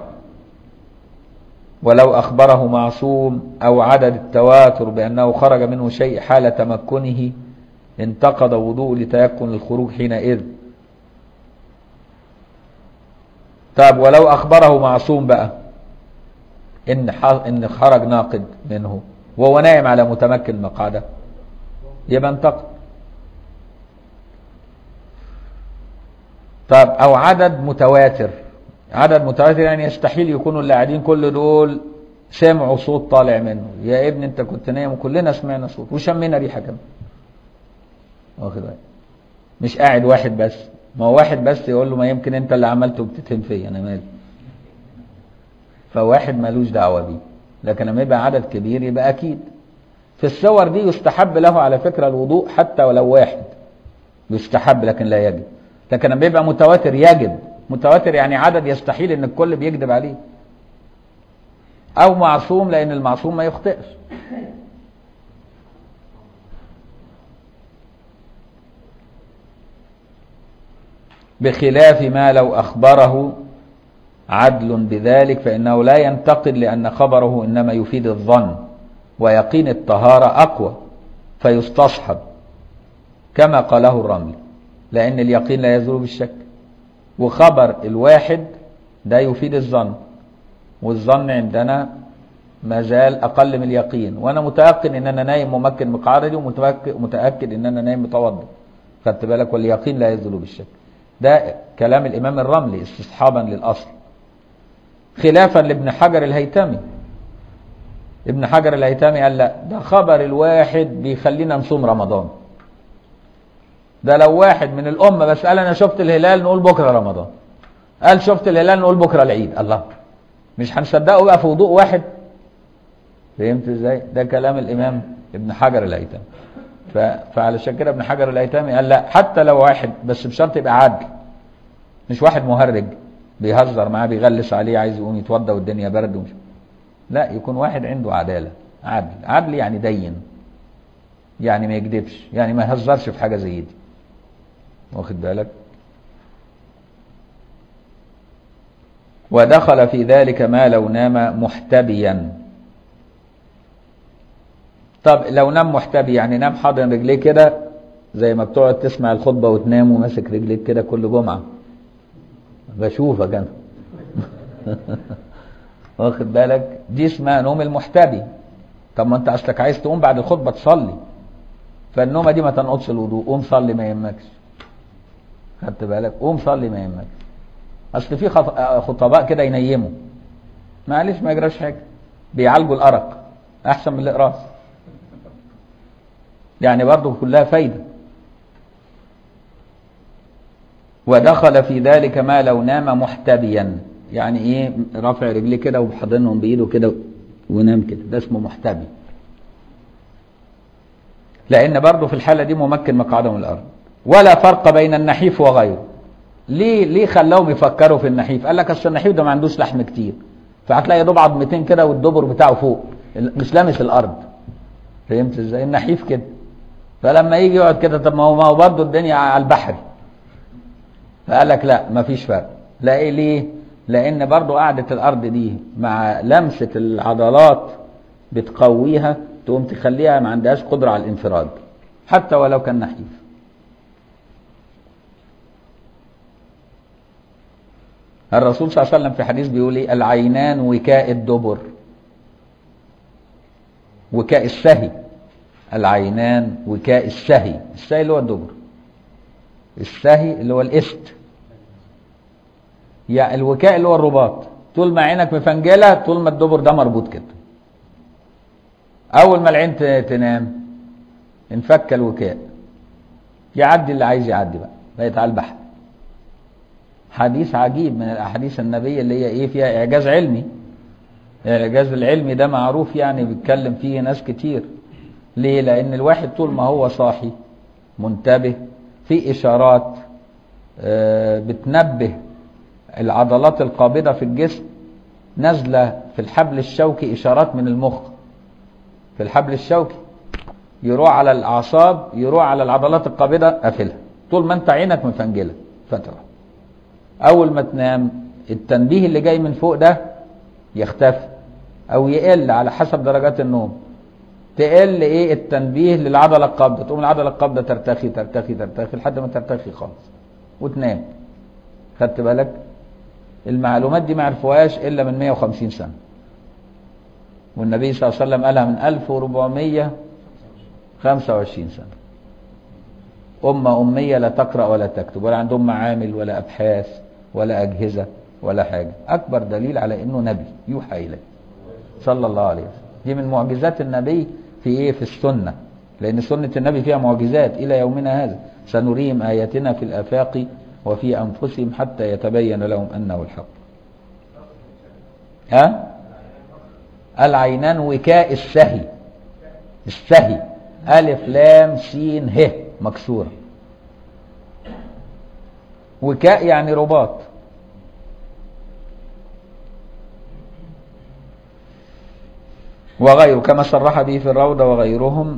ولو أخبره معصوم أو عدد التواتر بأنه خرج منه شيء حال تمكنه انتقض وضوء لتيكن الخروج حينئذ طب ولو أخبره معصوم بقى إن إن خرج ناقد منه وهو نايم على متمكن مقعده يبقى انتقد طب أو عدد متواتر عدد متواتر يعني يستحيل يكونوا اللي قاعدين كل دول سمعوا صوت طالع منه يا ابني انت كنت نايم وكلنا سمعنا صوت وشمينا ريحه كمان واخد بالك مش قاعد واحد بس ما هو واحد بس يقول له ما يمكن انت اللي عملته بتتهم فيا انا مالي فواحد مالوش دعوه بيه لكن لما يبقى عدد كبير يبقى اكيد في الصور دي يستحب له على فكره الوضوء حتى ولو واحد يستحب لكن لا يجب لكن لما يبقى متواتر يجب متواتر يعني عدد يستحيل ان الكل بيكذب عليه او معصوم لان المعصوم ما يخطئش بخلاف ما لو اخبره عدل بذلك فانه لا ينتقد لان خبره انما يفيد الظن ويقين الطهاره اقوى فيستصحب كما قاله الرمل لان اليقين لا يزول بالشك وخبر الواحد ده يفيد الظن والظن عندنا ما زال اقل من اليقين وانا متيقن ان انا نايم ممكن مقعدي ومتاكد ان انا نايم متوضئ خدت بالك واليقين لا يزول بالشك ده كلام الامام الرملي استصحابا للاصل خلافا لابن حجر الهيتمي ابن حجر الهيتمي قال لا ده خبر الواحد بيخلينا نصوم رمضان ده لو واحد من الأمة بس قال أنا شفت الهلال نقول بكرة رمضان قال شفت الهلال نقول بكرة العيد الله مش هنصدقه بقى في وضوء واحد فهمت ازاي ده كلام الإمام ابن حجر الهيتمي ف... فعلشان كده ابن حجر الهيتمي قال لا حتى لو واحد بس بشرط يبقى عدل مش واحد مهرج بيهزر معاه بيغلس عليه عايز يقوم يتوضى والدنيا برد ومش لا يكون واحد عنده عدالة عدل عدل يعني دين يعني ما يكذبش يعني ما يهزرش في حاجة زي دي واخد بالك ودخل في ذلك ما لو نام محتبيا طب لو نام محتبي يعني نام حاضن رجليه كده زي ما بتقعد تسمع الخطبة وتنام وماسك رجليك كده كل جمعة بشوفك انا واخد بالك دي اسمها نوم المحتبي طب ما انت اصلك عايز تقوم بعد الخطبة تصلي فالنومة دي ما تنقضش الوضوء قوم صلي ما يهمكش خدت بالك قوم صلي ما يهمك اصل في خطباء كده ينيموا معلش ما يجراش حاجه بيعالجوا الارق احسن من الاقراص يعني برضه كلها فايده ودخل في ذلك ما لو نام محتبيا يعني ايه رافع رجليه كده وحاضنهم بايده كده ونام كده ده اسمه محتبي لان برضه في الحاله دي ممكن مقعده من الارض ولا فرق بين النحيف وغيره ليه ليه خلاهم يفكروا في النحيف قال لك اصل النحيف ده ما عندوش لحم كتير فهتلاقي يا دوب عظمتين كده والدبر بتاعه فوق مش لامس الارض فهمت ازاي النحيف كده فلما يجي يقعد كده طب ما هو ما هو برضه الدنيا على البحر فقال لك لا ما فيش فرق لا ايه ليه لان برضه قعده الارض دي مع لمسه العضلات بتقويها تقوم تخليها ما عندهاش قدره على الانفراد حتى ولو كان نحيف الرسول صلى الله عليه وسلم في حديث بيقول ايه العينان وكاء الدبر وكاء السهي العينان وكاء السهي السهي اللي هو الدبر السهي اللي هو الاست يعني الوكاء اللي هو الرباط طول ما عينك مفنجله طول ما الدبر ده مربوط كده اول ما العين ت- تنام انفك الوكاء يعدي اللي عايز يعدي بقى بقيت على البحر حديث عجيب من الاحاديث النبيه اللي هي ايه فيها اعجاز علمي الاعجاز العلمي ده معروف يعني بيتكلم فيه ناس كتير ليه لان الواحد طول ما هو صاحي منتبه في اشارات آه، بتنبه العضلات القابضه في الجسم نازله في الحبل الشوكي اشارات من المخ في الحبل الشوكي يروح على الاعصاب يروح على العضلات القابضه قافلها طول ما انت عينك مفنجله فتره اول ما تنام التنبيه اللي جاي من فوق ده يختفي او يقل على حسب درجات النوم تقل ايه التنبيه للعضله القابضه تقوم العضله القابضه ترتخي ترتخي ترتخي لحد ما ترتخي خالص وتنام خدت بالك المعلومات دي ما عرفوهاش الا من 150 سنه والنبي صلى الله عليه وسلم قالها من 1425 سنه أمة أمية لا تقرأ ولا تكتب ولا عندهم معامل ولا أبحاث ولا أجهزة ولا حاجة أكبر دليل على أنه نبي يوحى إليه صلى الله عليه وسلم دي من معجزات النبي في إيه في السنة لأن سنة النبي فيها معجزات إلى يومنا هذا سنريهم آياتنا في الآفاق وفي أنفسهم حتى يتبين لهم أنه الحق ها العينان وكاء السهي السهي ألف لام سين ه مكسورة وكاء يعني رباط وغيره كما صرح به في الروضة وغيرهم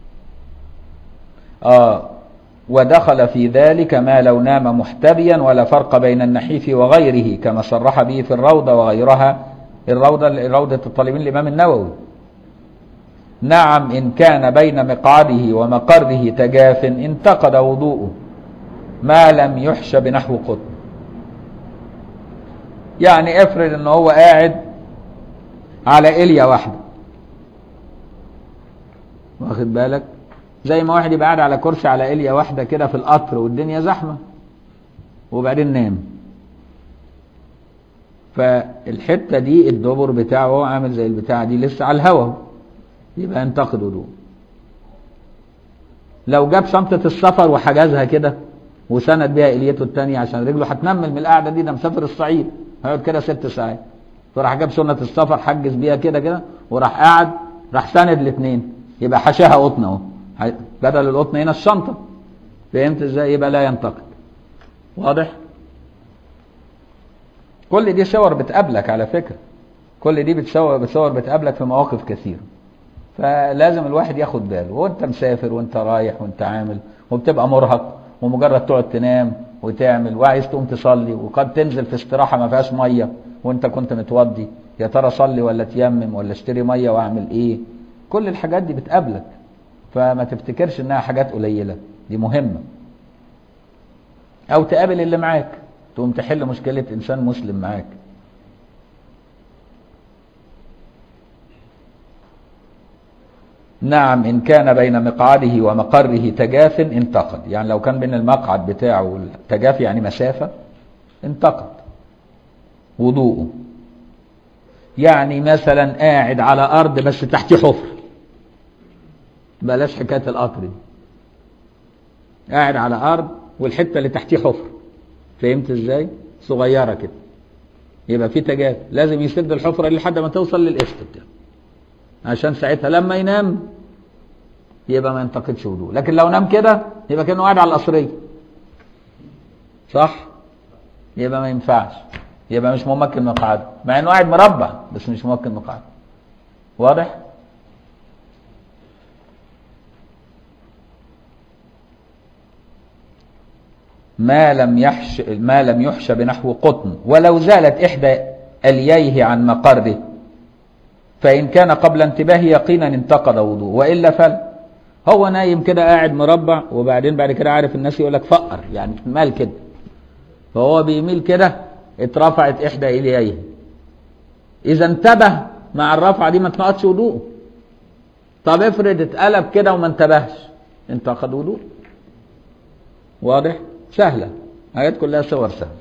آه ودخل في ذلك ما لو نام محتبيا ولا فرق بين النحيف وغيره كما صرح به في الروضة وغيرها الروضة روضة الطالبين الإمام النووي نعم إن كان بين مقعده ومقره تجاف انتقد وضوءه ما لم يحش بنحو قطن يعني افرض ان هو قاعد على إلية واحدة واخد بالك زي ما واحد يبقى قاعد على كرسي على إلية واحدة كده في القطر والدنيا زحمة وبعدين نام فالحتة دي الدبر بتاعه هو عامل زي البتاعة دي لسه على الهوا يبقى ينتقد وضوء لو جاب شنطة السفر وحجزها كده وسند بيها إليته التانية عشان رجله هتنمل من القعدة دي ده مسافر الصعيد هيقعد كده ست ساعات فراح جاب سنة السفر حجز بيها كده كده وراح قاعد راح ساند الاثنين يبقى حشاها قطن اهو بدل القطن هنا الشنطة فهمت ازاي يبقى لا ينتقد واضح كل دي صور بتقابلك على فكرة كل دي بتصور بتصور بتقابلك في مواقف كثيرة فلازم الواحد ياخد باله وانت مسافر وانت رايح وانت عامل وبتبقى مرهق ومجرد تقعد تنام وتعمل وعايز تقوم تصلي وقد تنزل في استراحة ما فيهاش مية وانت كنت متوضي يا ترى صلي ولا تيمم ولا اشتري مية واعمل ايه كل الحاجات دي بتقابلك فما تفتكرش انها حاجات قليلة دي مهمة او تقابل اللي معاك تقوم تحل مشكلة انسان مسلم معاك نعم إن كان بين مقعده ومقره تجاف انتقد يعني لو كان بين المقعد بتاعه والتجاف يعني مسافة انتقد وضوءه يعني مثلا قاعد على أرض بس تحتيه حفر بلاش حكاية القطر دي قاعد على أرض والحتة اللي تحتيه حفر فهمت ازاي صغيرة كده يبقى في تجاف لازم يسد الحفرة دي لحد ما توصل للقسط بتاعه عشان ساعتها لما ينام يبقى ما ينتقدش وضوء لكن لو نام كده يبقى كانه قاعد على القصريه صح يبقى ما ينفعش يبقى مش ممكن مقعده مع انه قاعد مربع بس مش ممكن مقعده واضح ما لم يحش ما لم يحش بنحو قطن ولو زالت احدى الييه عن مقره فإن كان قبل انتباه يقينا انتقد وضوء وإلا فلا هو نايم كده قاعد مربع وبعدين بعد كده عارف الناس يقول لك فقر يعني مال كده فهو بيميل كده اترفعت إحدى إليه إذا انتبه مع الرفعة دي ما تنقضش وضوءه طب افرض اتقلب كده وما انتبهش انتقد وضوء واضح سهلة آيات كلها صور سهلة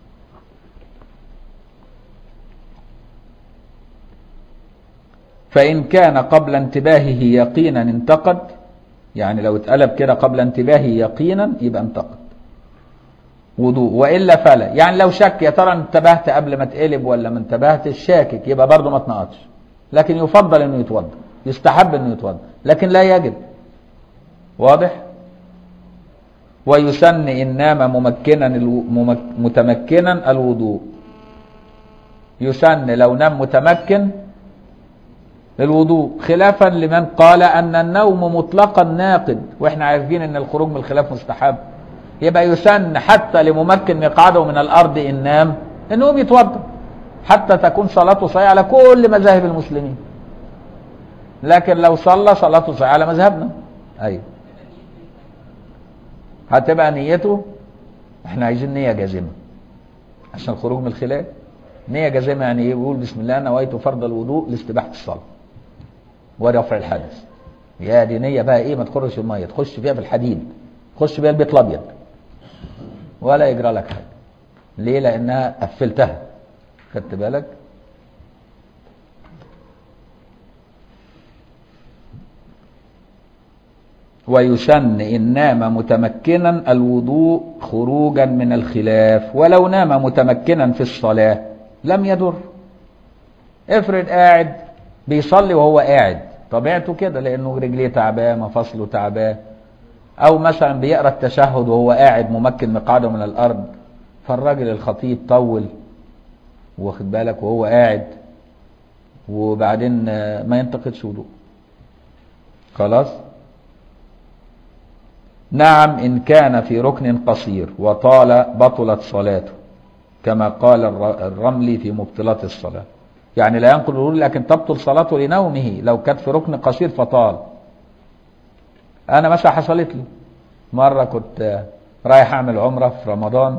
فإن كان قبل انتباهه يقينا انتقد يعني لو اتقلب كده قبل انتباهه يقينا يبقى انتقد وضوء وإلا فلا يعني لو شك يا ترى انتبهت قبل ما تقلب ولا ما انتبهتش شاكك يبقى برضه ما تنقضش لكن يفضل انه يتوضا يستحب انه يتوضا لكن لا يجب واضح ويسن إن نام ممكنا الو... ممك... متمكنا الوضوء يسن لو نام متمكن الوضوء خلافا لمن قال أن النوم مطلقا ناقد وإحنا عارفين أن الخروج من الخلاف مستحب يبقى يسن حتى لممكن مقعده من الأرض إن نام أنه يتوضا حتى تكون صلاته صحيحة على كل مذاهب المسلمين لكن لو صلى صلاته صحيحة على مذهبنا أيوه هتبقى نيته احنا عايزين نية جازمة عشان الخروج من الخلاف نية جازمة يعني ايه بيقول بسم الله نويت فرض الوضوء لاستباحة الصلاة ورفع الحدث يا دي نية بقى ايه ما تخرش المية تخش فيها في الحديد تخش بيها البيت الابيض ولا يجرى لك حاجة ليه لانها قفلتها خدت بالك ويسن إن نام متمكنا الوضوء خروجا من الخلاف ولو نام متمكنا في الصلاة لم يضر افرض قاعد بيصلي وهو قاعد طبيعته كده لأنه رجليه تعباه مفاصله تعباه أو مثلا بيقرأ التشهد وهو قاعد ممكن مقعده من الأرض فالراجل الخطيب طول واخد بالك وهو قاعد وبعدين ما ينتقدش وضوء خلاص نعم إن كان في ركن قصير وطال بطلت صلاته كما قال الرملي في مبطلات الصلاة يعني لا ينقل الوضوء لكن تبطل صلاته لنومه لو كانت في ركن قصير فطال أنا مثلا حصلت لي مرة كنت رايح أعمل عمرة في رمضان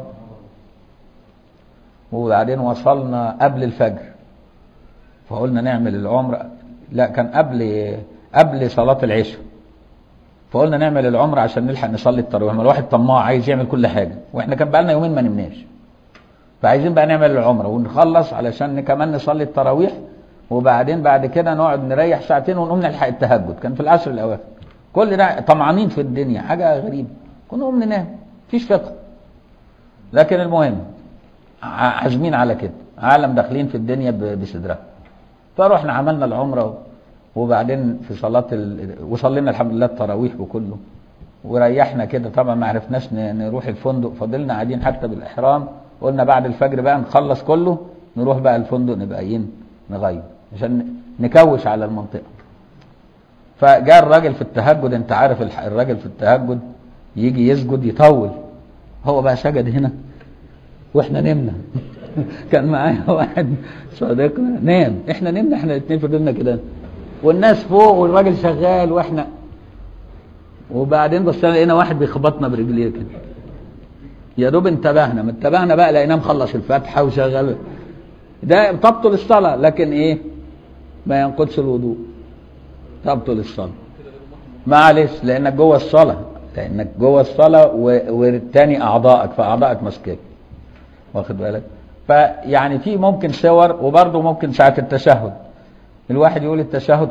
وبعدين وصلنا قبل الفجر فقلنا نعمل العمرة لا كان قبل قبل صلاة العشاء فقلنا نعمل العمرة عشان نلحق نصلي التراويح ما الواحد طماع عايز يعمل كل حاجة واحنا كان بقالنا يومين ما نمناش فعايزين بقى نعمل العمرة ونخلص علشان كمان نصلي التراويح وبعدين بعد كده نقعد نريح ساعتين ونقوم نلحق التهجد كان في العشر الاواخر كل ده طمعانين في الدنيا حاجة غريبة كنا نقوم ننام مفيش فقه لكن المهم عازمين على كده عالم داخلين في الدنيا بصدرها فرحنا عملنا العمرة وبعدين في صلاة ال... وصلينا الحمد لله التراويح وكله وريحنا كده طبعا ما عرفناش نروح الفندق فضلنا قاعدين حتى بالإحرام قلنا بعد الفجر بقى نخلص كله نروح بقى الفندق نبقى ايه نغير عشان نكوش على المنطقة فجاء الراجل في التهجد انت عارف الراجل في التهجد يجي يسجد يطول هو بقى سجد هنا واحنا نمنا كان معايا واحد صديقنا نام احنا نمنا احنا الاثنين فضلنا كده والناس فوق والراجل شغال واحنا وبعدين بصينا لقينا واحد بيخبطنا برجليه كده يا دوب انتبهنا ما انتبهنا بقى لقيناه مخلص الفاتحه وشغال ده تبطل الصلاه لكن ايه ما ينقضش الوضوء تبطل الصلاه معلش لانك جوه الصلاه لانك جوه الصلاه والتاني اعضائك فاعضائك ماسكاك واخد بالك فيعني في ممكن صور وبرضه ممكن ساعه التشهد الواحد يقول التشهد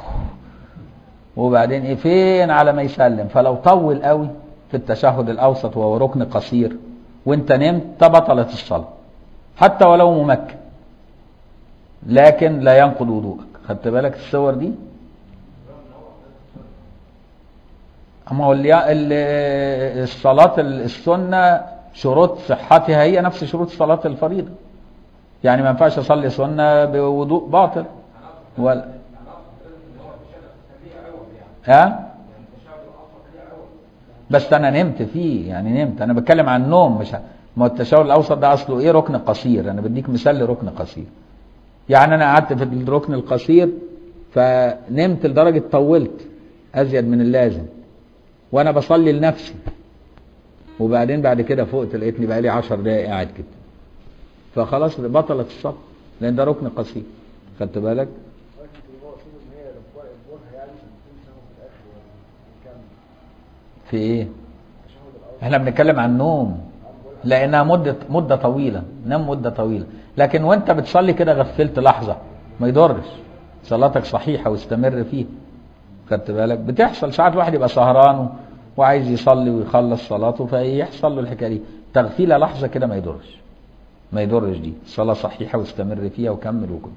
وبعدين ايه فين على ما يسلم فلو طول قوي في التشهد الاوسط وهو ركن قصير وانت نمت تبطلت الصلاه حتى ولو ممكن لكن لا ينقض وضوءك خدت بالك الصور دي اما هو الصلاه السنه شروط صحتها هي نفس شروط صلاه الفريضه يعني ما ينفعش اصلي سنه بوضوء باطل ولا ها بس انا نمت فيه يعني نمت انا بتكلم عن النوم مش ما التشاور الاوسط ده اصله ايه ركن قصير انا بديك مثال لركن قصير يعني انا قعدت في الركن القصير فنمت لدرجه طولت ازيد من اللازم وانا بصلي لنفسي وبعدين بعد كده فقت لقيتني بقى لي 10 دقايق قاعد كده فخلاص بطلت الصلاه لان ده ركن قصير خدت بالك التشهد في ايه الاوسط احنا بنتكلم عن نوم لانها مده مده طويله نام مده طويله لكن وانت بتصلي كده غفلت لحظه ما يضرش صلاتك صحيحه واستمر فيها خدت بالك بتحصل ساعات واحد يبقى سهران و- وعايز يصلي ويخلص صلاته فيحصل له الحكايه دي تغفيله لحظه كده ما يضرش ما يضرش دي الصلاه صحيحه واستمر فيها وكمل وكل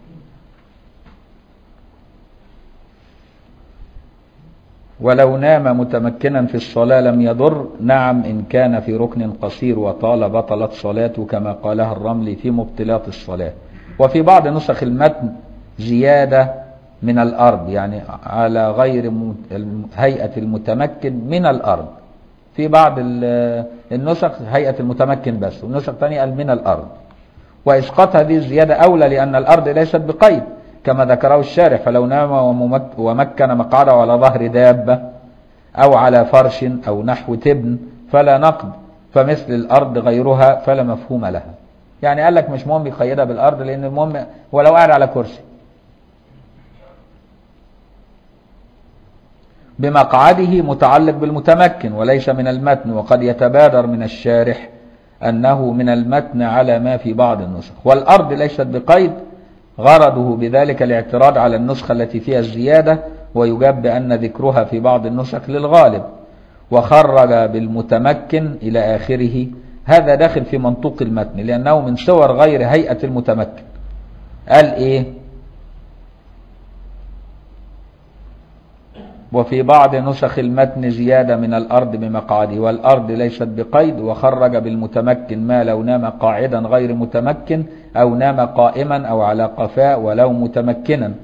ولو نام متمكنا في الصلاة لم يضر نعم إن كان في ركن قصير وطال بطلت صلاته كما قالها الرملي في مبطلات الصلاة وفي بعض نسخ المتن زيادة من الأرض يعني على غير م- الم- هيئة المتمكن من الأرض في بعض ال- النسخ هيئة المتمكن بس والنسخ الثانية قال من الأرض وإسقاط هذه الزيادة أولى لأن الأرض ليست بقيد كما ذكره الشارح فلو نام وممك- ومكن مقعده على ظهر دابة أو على فرش أو نحو تبن فلا نقد فمثل الأرض غيرها فلا مفهوم لها يعني قال لك مش مهم يقيدها بالأرض لأن المهم ولو قاعد على كرسي بمقعده متعلق بالمتمكن وليس من المتن وقد يتبادر من الشارح أنه من المتن على ما في بعض النسخ والأرض ليست بقيد غرضه بذلك الاعتراض على النسخة التي فيها الزيادة ويجاب بأن ذكرها في بعض النسخ للغالب وخرج بالمتمكن إلى آخره هذا داخل في منطوق المتن لأنه من صور غير هيئة المتمكن قال إيه وفي بعض نسخ المتن زيادة من الأرض بمقعده والأرض ليست بقيد وخرج بالمتمكن ما لو نام قاعدا غير متمكن أو نام قائما أو على قفاء ولو متمكنا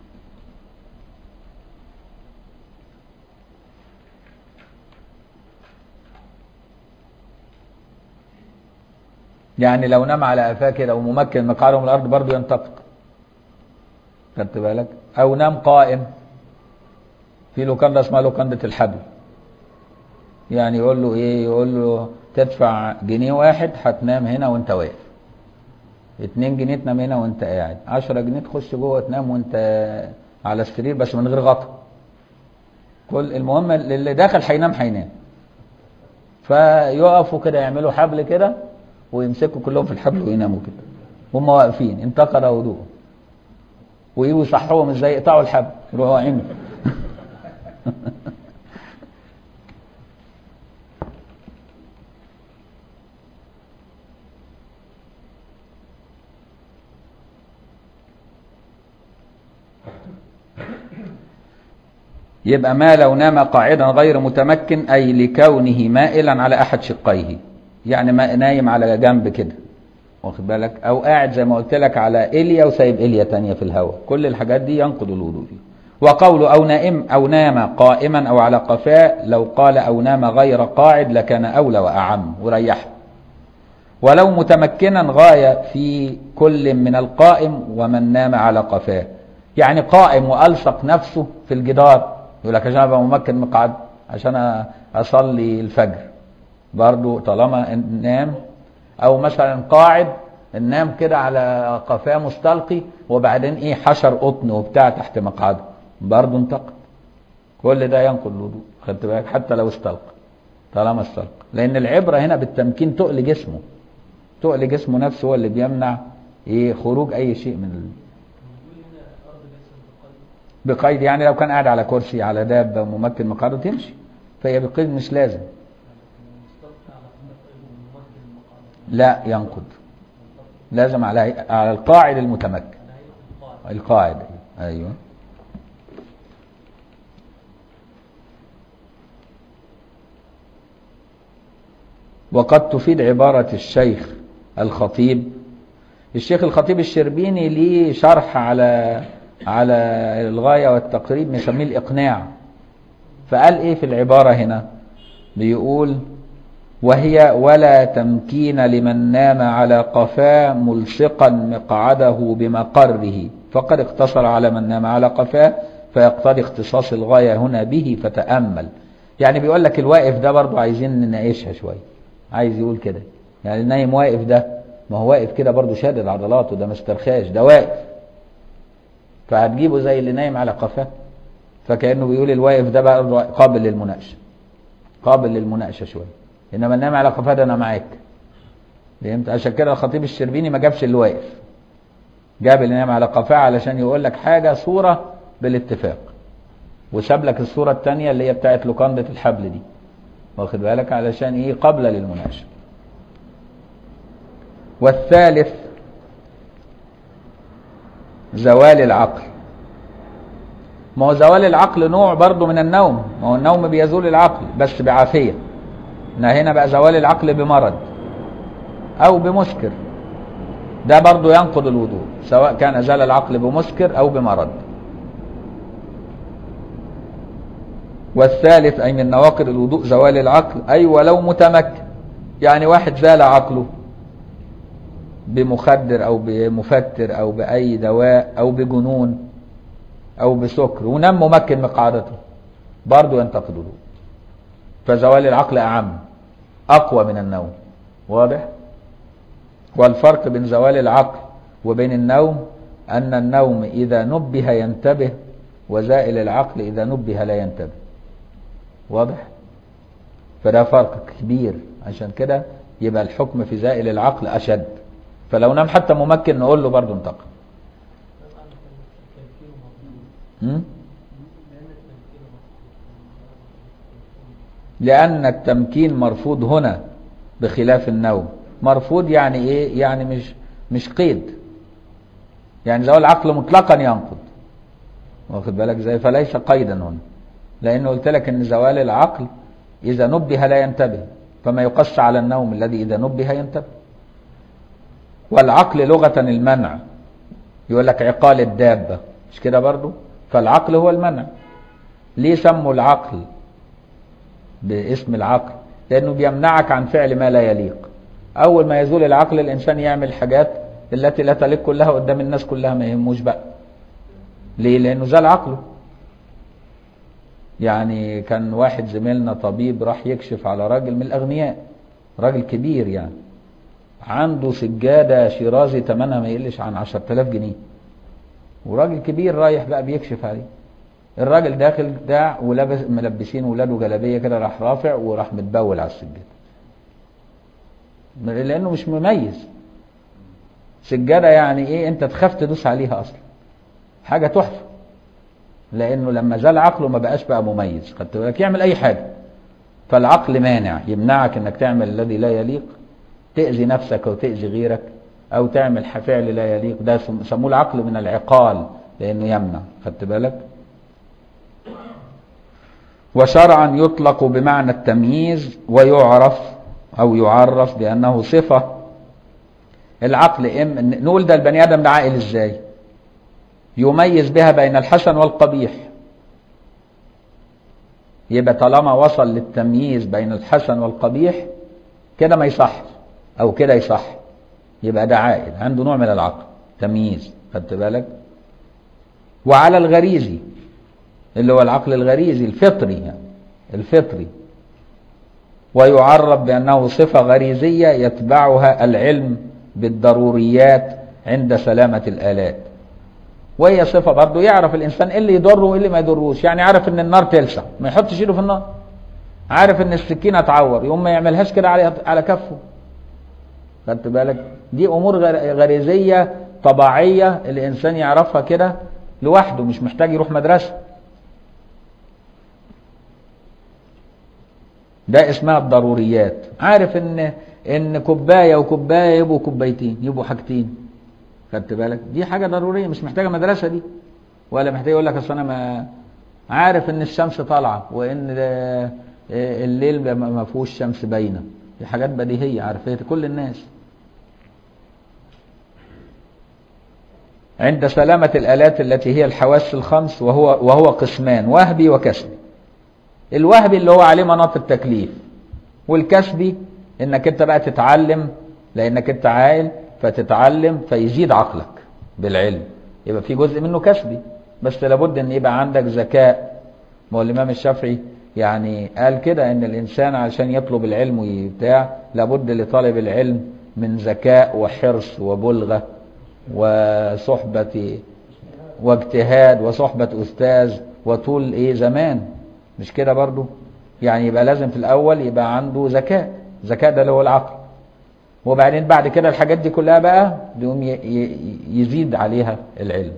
يعني لو نام على قفاه كده وممكن مقعده من الأرض برضه ينطبق خدت بالك أو نام قائم في لوكاندا اسمها لوكاندا الحبل يعني يقول له ايه يقول له تدفع جنيه واحد هتنام هنا وانت واقف اتنين جنيه تنام هنا وانت قاعد عشرة جنيه تخش جوه تنام وانت على السرير بس من غير غطا كل المهم اللي داخل هينام هينام فيقفوا كده يعملوا حبل كده ويمسكوا كلهم في الحبل ويناموا كده هم واقفين انتقل وضوء ويجوا يصحوهم ازاي يقطعوا الحبل يروحوا واقعين يبقى ما لو نام قاعدا غير متمكن أي لكونه مائلا على أحد شقيه يعني ما نايم على جنب كده واخد بالك أو قاعد زي ما قلت لك على إليا وسايب إليا تانية في الهواء كل الحاجات دي ينقض الوضوء فيه وقوله أو نائم أو نام قائما أو على قفاء لو قال أو نام غير قاعد لكان أولى وأعم وريحه ولو متمكنا غاية في كل من القائم ومن نام على قفاه يعني قائم وألصق نفسه في الجدار يقول لك عشان أبقى ممكن مقعد عشان أصلي الفجر برضو طالما نام أو مثلا قاعد نام كده على قفاه مستلقي وبعدين إيه حشر قطن وبتاع تحت مقعده برضو انتقد كل ده ينقض الوضوء خدت بالك حتى لو استلقى طالما استلقى لأن العبرة هنا بالتمكين تقل جسمه تقل جسمه نفسه هو اللي بيمنع ايه خروج اي شيء من ال... بقيد يعني لو كان قاعد على كرسي على دابه وممكن مقعده تمشي فهي بقيد مش لازم لا ينقض لازم على على القاعد المتمكن القاعد ايوه وقد تفيد عبارة الشيخ الخطيب الشيخ الخطيب الشربيني ليه شرح على على الغاية والتقريب مسميه الإقناع فقال إيه في العبارة هنا بيقول وهي ولا تمكين لمن نام على قفاه ملصقا مقعده بمقره فقد اقتصر على من نام على قفاه فيقتضي اختصاص الغاية هنا به فتأمل يعني بيقول لك الواقف ده برضو عايزين نناقشها شوية عايز يقول كده يعني النايم واقف ده ما هو واقف كده برضو شادد عضلاته ده مسترخاش ده واقف فهتجيبه زي اللي نايم على قفاه فكأنه بيقول الواقف ده بقى قابل للمناقشة قابل للمناقشة شوية انما النايم على قفاه ده انا معاك فهمت عشان كده الخطيب الشربيني ما جابش اللي واقف جاب اللي نايم على قفاه علشان يقول لك حاجه صوره بالاتفاق وساب لك الصوره الثانيه اللي هي بتاعت لوكانده الحبل دي واخد بالك علشان ايه قبل للمناقشه والثالث زوال العقل ما هو زوال العقل نوع برضه من النوم ما هو النوم بيزول العقل بس بعافية هنا بقى زوال العقل بمرض أو بمسكر ده برضه ينقض الوضوء سواء كان زال العقل بمسكر أو بمرض والثالث أي من نواقض الوضوء زوال العقل أي ولو متمكن يعني واحد زال عقله بمخدر أو بمفتر أو بأي دواء أو بجنون أو بسكر ونام ممكن من قعدته برضه ينتقد الوضوء فزوال العقل أعم أقوى من النوم واضح؟ والفرق بين زوال العقل وبين النوم أن النوم إذا نبه ينتبه وزائل العقل إذا نبه لا ينتبه واضح؟ فده فرق كبير عشان كده يبقى الحكم في زائل العقل أشد فلو نام حتى ممكن نقول له برضه انتقد م? لأن التمكين مرفوض هنا بخلاف النوم مرفوض يعني ايه يعني مش مش قيد يعني زوال العقل مطلقا ينقض واخد بالك زي فليس قيدا هنا لانه قلت لك ان زوال العقل اذا نبه لا ينتبه فما يقص على النوم الذي اذا نبه ينتبه والعقل لغة المنع يقول لك عقال الدابة مش كده برضو فالعقل هو المنع ليه سموا العقل باسم العقل لانه بيمنعك عن فعل ما لا يليق اول ما يزول العقل الانسان يعمل حاجات التي لا تليق كلها قدام الناس كلها ما يهموش بقى ليه لانه زال عقله يعني كان واحد زميلنا طبيب راح يكشف على راجل من الاغنياء راجل كبير يعني عنده سجادة شيرازي ثمنها ما يقلش عن 10000 جنيه وراجل كبير رايح بقى بيكشف عليه الراجل داخل بتاع ولابس ملبسين ولاده جلابيه كده راح رافع وراح متبول على السجاده لانه مش مميز سجاده يعني ايه انت تخاف تدوس عليها اصلا حاجه تحفه لانه لما زال عقله ما بقاش بقى مميز خدت بالك يعمل اي حاجه فالعقل مانع يمنعك انك تعمل الذي لا يليق تاذي نفسك وتاذي غيرك او تعمل فعل لا يليق ده سموه العقل من العقال لانه يمنع خدت بالك وشرعا يطلق بمعنى التمييز ويعرف او يعرف بانه صفه العقل ام نقول ده البني ادم ده عاقل ازاي يميز بها بين الحسن والقبيح يبقى طالما وصل للتمييز بين الحسن والقبيح كده ما يصح او كده يصح يبقى ده عاقل عنده نوع من العقل تمييز خدت بالك وعلى الغريزي اللي هو العقل الغريزي الفطري يعني الفطري ويعرب بأنه صفة غريزية يتبعها العلم بالضروريات عند سلامة الآلات وهي صفة برضه يعرف الإنسان إيه اللي يضره وإيه اللي ما يضروش يعني عارف إن النار تلسع ما يحطش إيده في النار عارف إن السكينة تعور يقوم ما يعملهاش كده على على كفه خدت بالك دي أمور غريزية طبيعية الإنسان يعرفها كده لوحده مش محتاج يروح مدرسة ده اسمها الضروريات عارف ان ان كوبايه وكوبايه يبقوا كوبايتين يبقوا حاجتين خدت بالك دي حاجه ضروريه مش محتاجه مدرسه دي ولا محتاج يقول لك اصل انا ما عارف ان الشمس طالعه وان الليل ما فيهوش شمس باينه دي حاجات بديهيه عارفها كل الناس عند سلامة الآلات التي هي الحواس الخمس وهو وهو قسمان وهبي وكسبي الوهبي اللي هو عليه مناط التكليف والكسبي انك انت بقى تتعلم لانك انت عاقل فتتعلم فيزيد عقلك بالعلم يبقى في جزء منه كسبي بس لابد ان يبقى عندك ذكاء ما هو الامام الشافعي يعني قال كده ان الانسان عشان يطلب العلم وبتاع لابد لطالب العلم من ذكاء وحرص وبلغه وصحبه واجتهاد وصحبه استاذ وطول ايه زمان مش كده برضو يعني يبقى لازم في الاول يبقى عنده ذكاء الذكاء ده اللي هو العقل وبعدين بعد كده الحاجات دي كلها بقى يقوم ي- ي- يزيد عليها العلم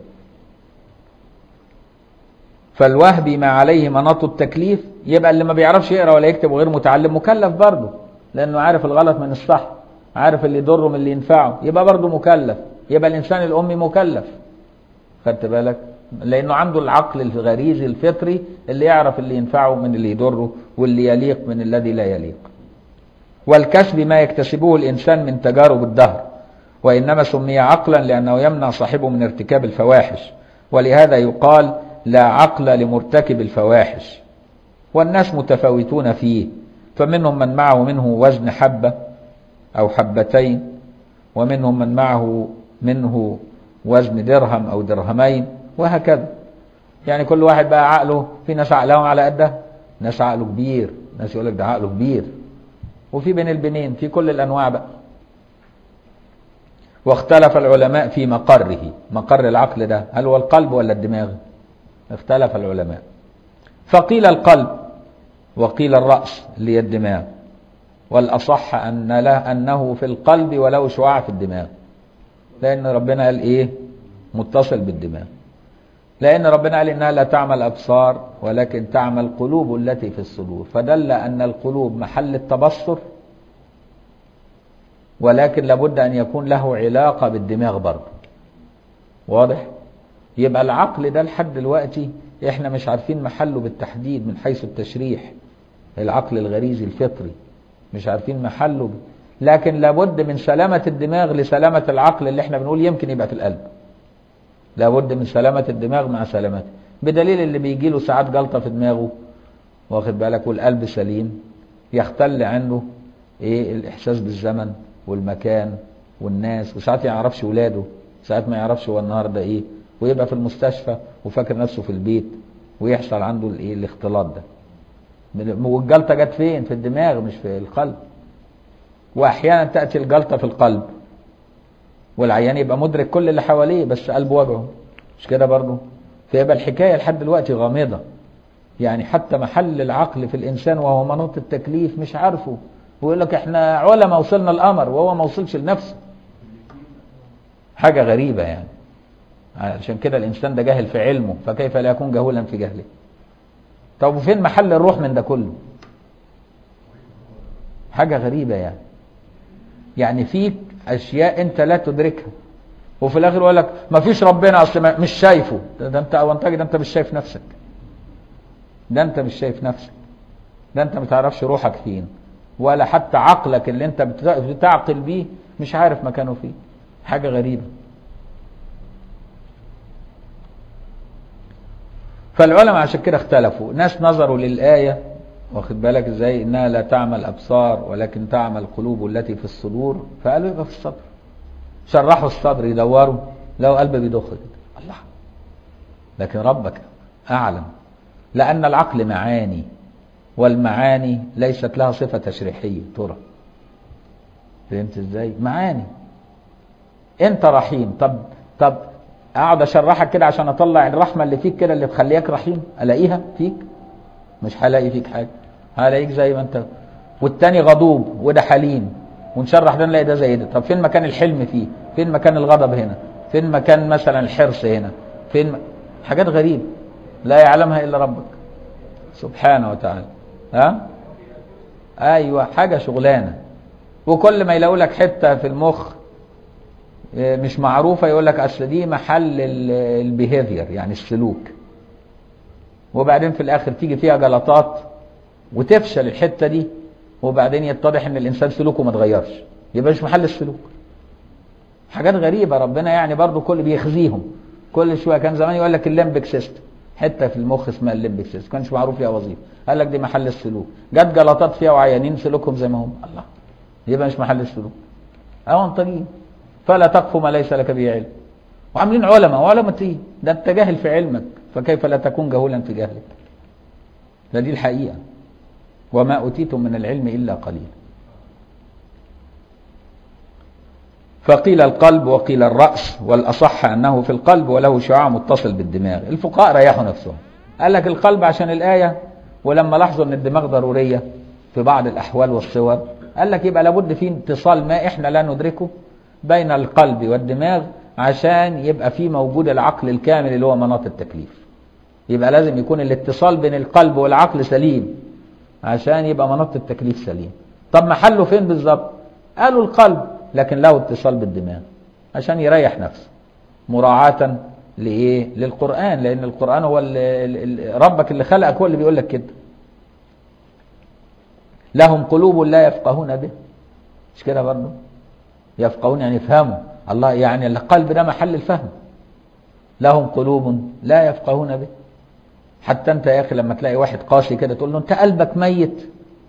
فالوهبي ما عليه مناط التكليف يبقى اللي ما بيعرفش يقرا ولا يكتب وغير متعلم مكلف برضه لانه عارف الغلط من الصح عارف اللي يضره من اللي ينفعه يبقى برضه مكلف يبقى الانسان الامي مكلف خدت بالك لانه عنده العقل الغريزي الفطري اللي يعرف اللي ينفعه من اللي يضره واللي يليق من الذي لا يليق والكسب ما يكتسبه الانسان من تجارب الدهر وانما سمي عقلا لانه يمنع صاحبه من ارتكاب الفواحش ولهذا يقال لا عقل لمرتكب الفواحش والناس متفاوتون فيه فمنهم من معه منه وزن حبة أو حبتين ومنهم من معه منه وزن درهم أو درهمين وهكذا يعني كل واحد بقى عقله في ناس عقلهم على قده ناس عقله كبير ناس يقول لك ده عقله كبير وفي بين البنين في كل الأنواع بقى واختلف العلماء في مقره مقر العقل ده هل هو القلب ولا الدماغ اختلف العلماء فقيل القلب وقيل الرأس اللي هي الدماغ والأصح أن له أنه في القلب ولو شعاع في الدماغ لأن ربنا قال إيه متصل بالدماغ لأن ربنا قال إنها لا تعمل أبصار ولكن تعمل القلوب التي في الصدور فدل أن القلوب محل التبصر ولكن لابد أن يكون له علاقة بالدماغ برضه واضح يبقى العقل ده لحد دلوقتي احنا مش عارفين محله بالتحديد من حيث التشريح العقل الغريزي الفطري مش عارفين محله ب... لكن لابد من سلامة الدماغ لسلامة العقل اللي احنا بنقول يمكن يبقى في القلب لابد من سلامة الدماغ مع سلامته بدليل اللي بيجي له ساعات جلطة في دماغه واخد بالك والقلب سليم يختل عنده ايه الاحساس بالزمن والمكان والناس وساعات ما يعرفش ولاده ساعات ما يعرفش هو النهارده ايه ويبقى في المستشفى وفاكر نفسه في البيت ويحصل عنده الايه الاختلاط ده والجلطه جت فين في الدماغ مش في القلب واحيانا تاتي الجلطه في القلب والعيان يبقى مدرك كل اللي حواليه بس قلبه وجعه مش كده برضه فيبقى الحكايه لحد دلوقتي غامضه يعني حتى محل العقل في الانسان وهو مناط التكليف مش عارفه ويقول لك احنا علماء وصلنا القمر وهو ما وصلش لنفسه حاجه غريبه يعني عشان كده الانسان ده جاهل في علمه فكيف لا يكون جهولا في جهله طب وفين محل الروح من ده كله حاجه غريبه يعني يعني فيك اشياء انت لا تدركها وفي الاخر يقول لك ما فيش ربنا اصل مش شايفه ده, ده انت اونطاجي ده انت مش شايف نفسك ده انت مش شايف نفسك ده انت ما تعرفش روحك فين ولا حتى عقلك اللي انت بتعقل بيه مش عارف مكانه فين حاجه غريبه فالعلماء عشان كده اختلفوا ناس نظروا للآية واخد بالك ازاي انها لا تعمل ابصار ولكن تعمل القلوب التي في الصدور فقالوا يبقى في الصدر شرحوا الصدر يدوروا لو قلب بيضخ كده الله لكن ربك اعلم لان العقل معاني والمعاني ليست لها صفة تشريحية ترى فهمت ازاي معاني انت رحيم طب طب اقعد اشرحك كده عشان اطلع الرحمه اللي فيك كده اللي تخليك رحيم الاقيها فيك مش هلاقي فيك حاجه هلاقيك زي ما انت والتاني غضوب وده حليم ونشرح ده نلاقي ده زي ده طب فين مكان الحلم فيه فين مكان الغضب هنا فين مكان مثلا الحرص هنا فين م... حاجات غريبه لا يعلمها الا ربك سبحانه وتعالى ها ايوه حاجه شغلانه وكل ما يلاقوا لك حته في المخ مش معروفة يقول لك أصل دي محل البيهيفير يعني السلوك وبعدين في الآخر تيجي فيها جلطات وتفشل الحتة دي وبعدين يتضح إن الإنسان سلوكه ما اتغيرش يبقى مش محل السلوك حاجات غريبة ربنا يعني برضو كل بيخزيهم كل شوية كان زمان يقول لك الليمبك سيستم حتة في المخ اسمها الليمبك سيستم كانش معروف فيها وظيفة قال لك دي محل السلوك جت جلطات فيها وعيانين سلوكهم زي ما هم الله يبقى مش محل السلوك أو طريق فلا تقف ما ليس لك به علم وعاملين علماء وعلماء ايه ده انت جاهل في علمك فكيف لا تكون جهولا في جهلك ده دي الحقيقة وما أوتيتم من العلم إلا قليلا فقيل القلب وقيل الرأس والأصح أنه في القلب وله شعاع متصل بالدماغ الفقهاء ريحوا نفسهم قال لك القلب عشان الآية ولما لاحظوا أن الدماغ ضرورية في بعض الأحوال والصور قال لك يبقى لابد في اتصال ما احنا لا ندركه بين القلب والدماغ عشان يبقى في موجود العقل الكامل اللي هو مناط التكليف يبقى لازم يكون الاتصال بين القلب والعقل سليم عشان يبقى مناط التكليف سليم طب محله فين بالظبط قالوا القلب لكن له اتصال بالدماغ عشان يريح نفسه مراعاة لإيه للقرآن لأن القرآن هو اللي ربك اللي خلقك هو اللي بيقول لك كده لهم قلوب لا يفقهون به مش كده برضه يفقهون يعني يفهموا الله يعني القلب ده محل الفهم لهم قلوب لا يفقهون به حتى انت يا اخي لما تلاقي واحد قاسي كده تقول له انت قلبك ميت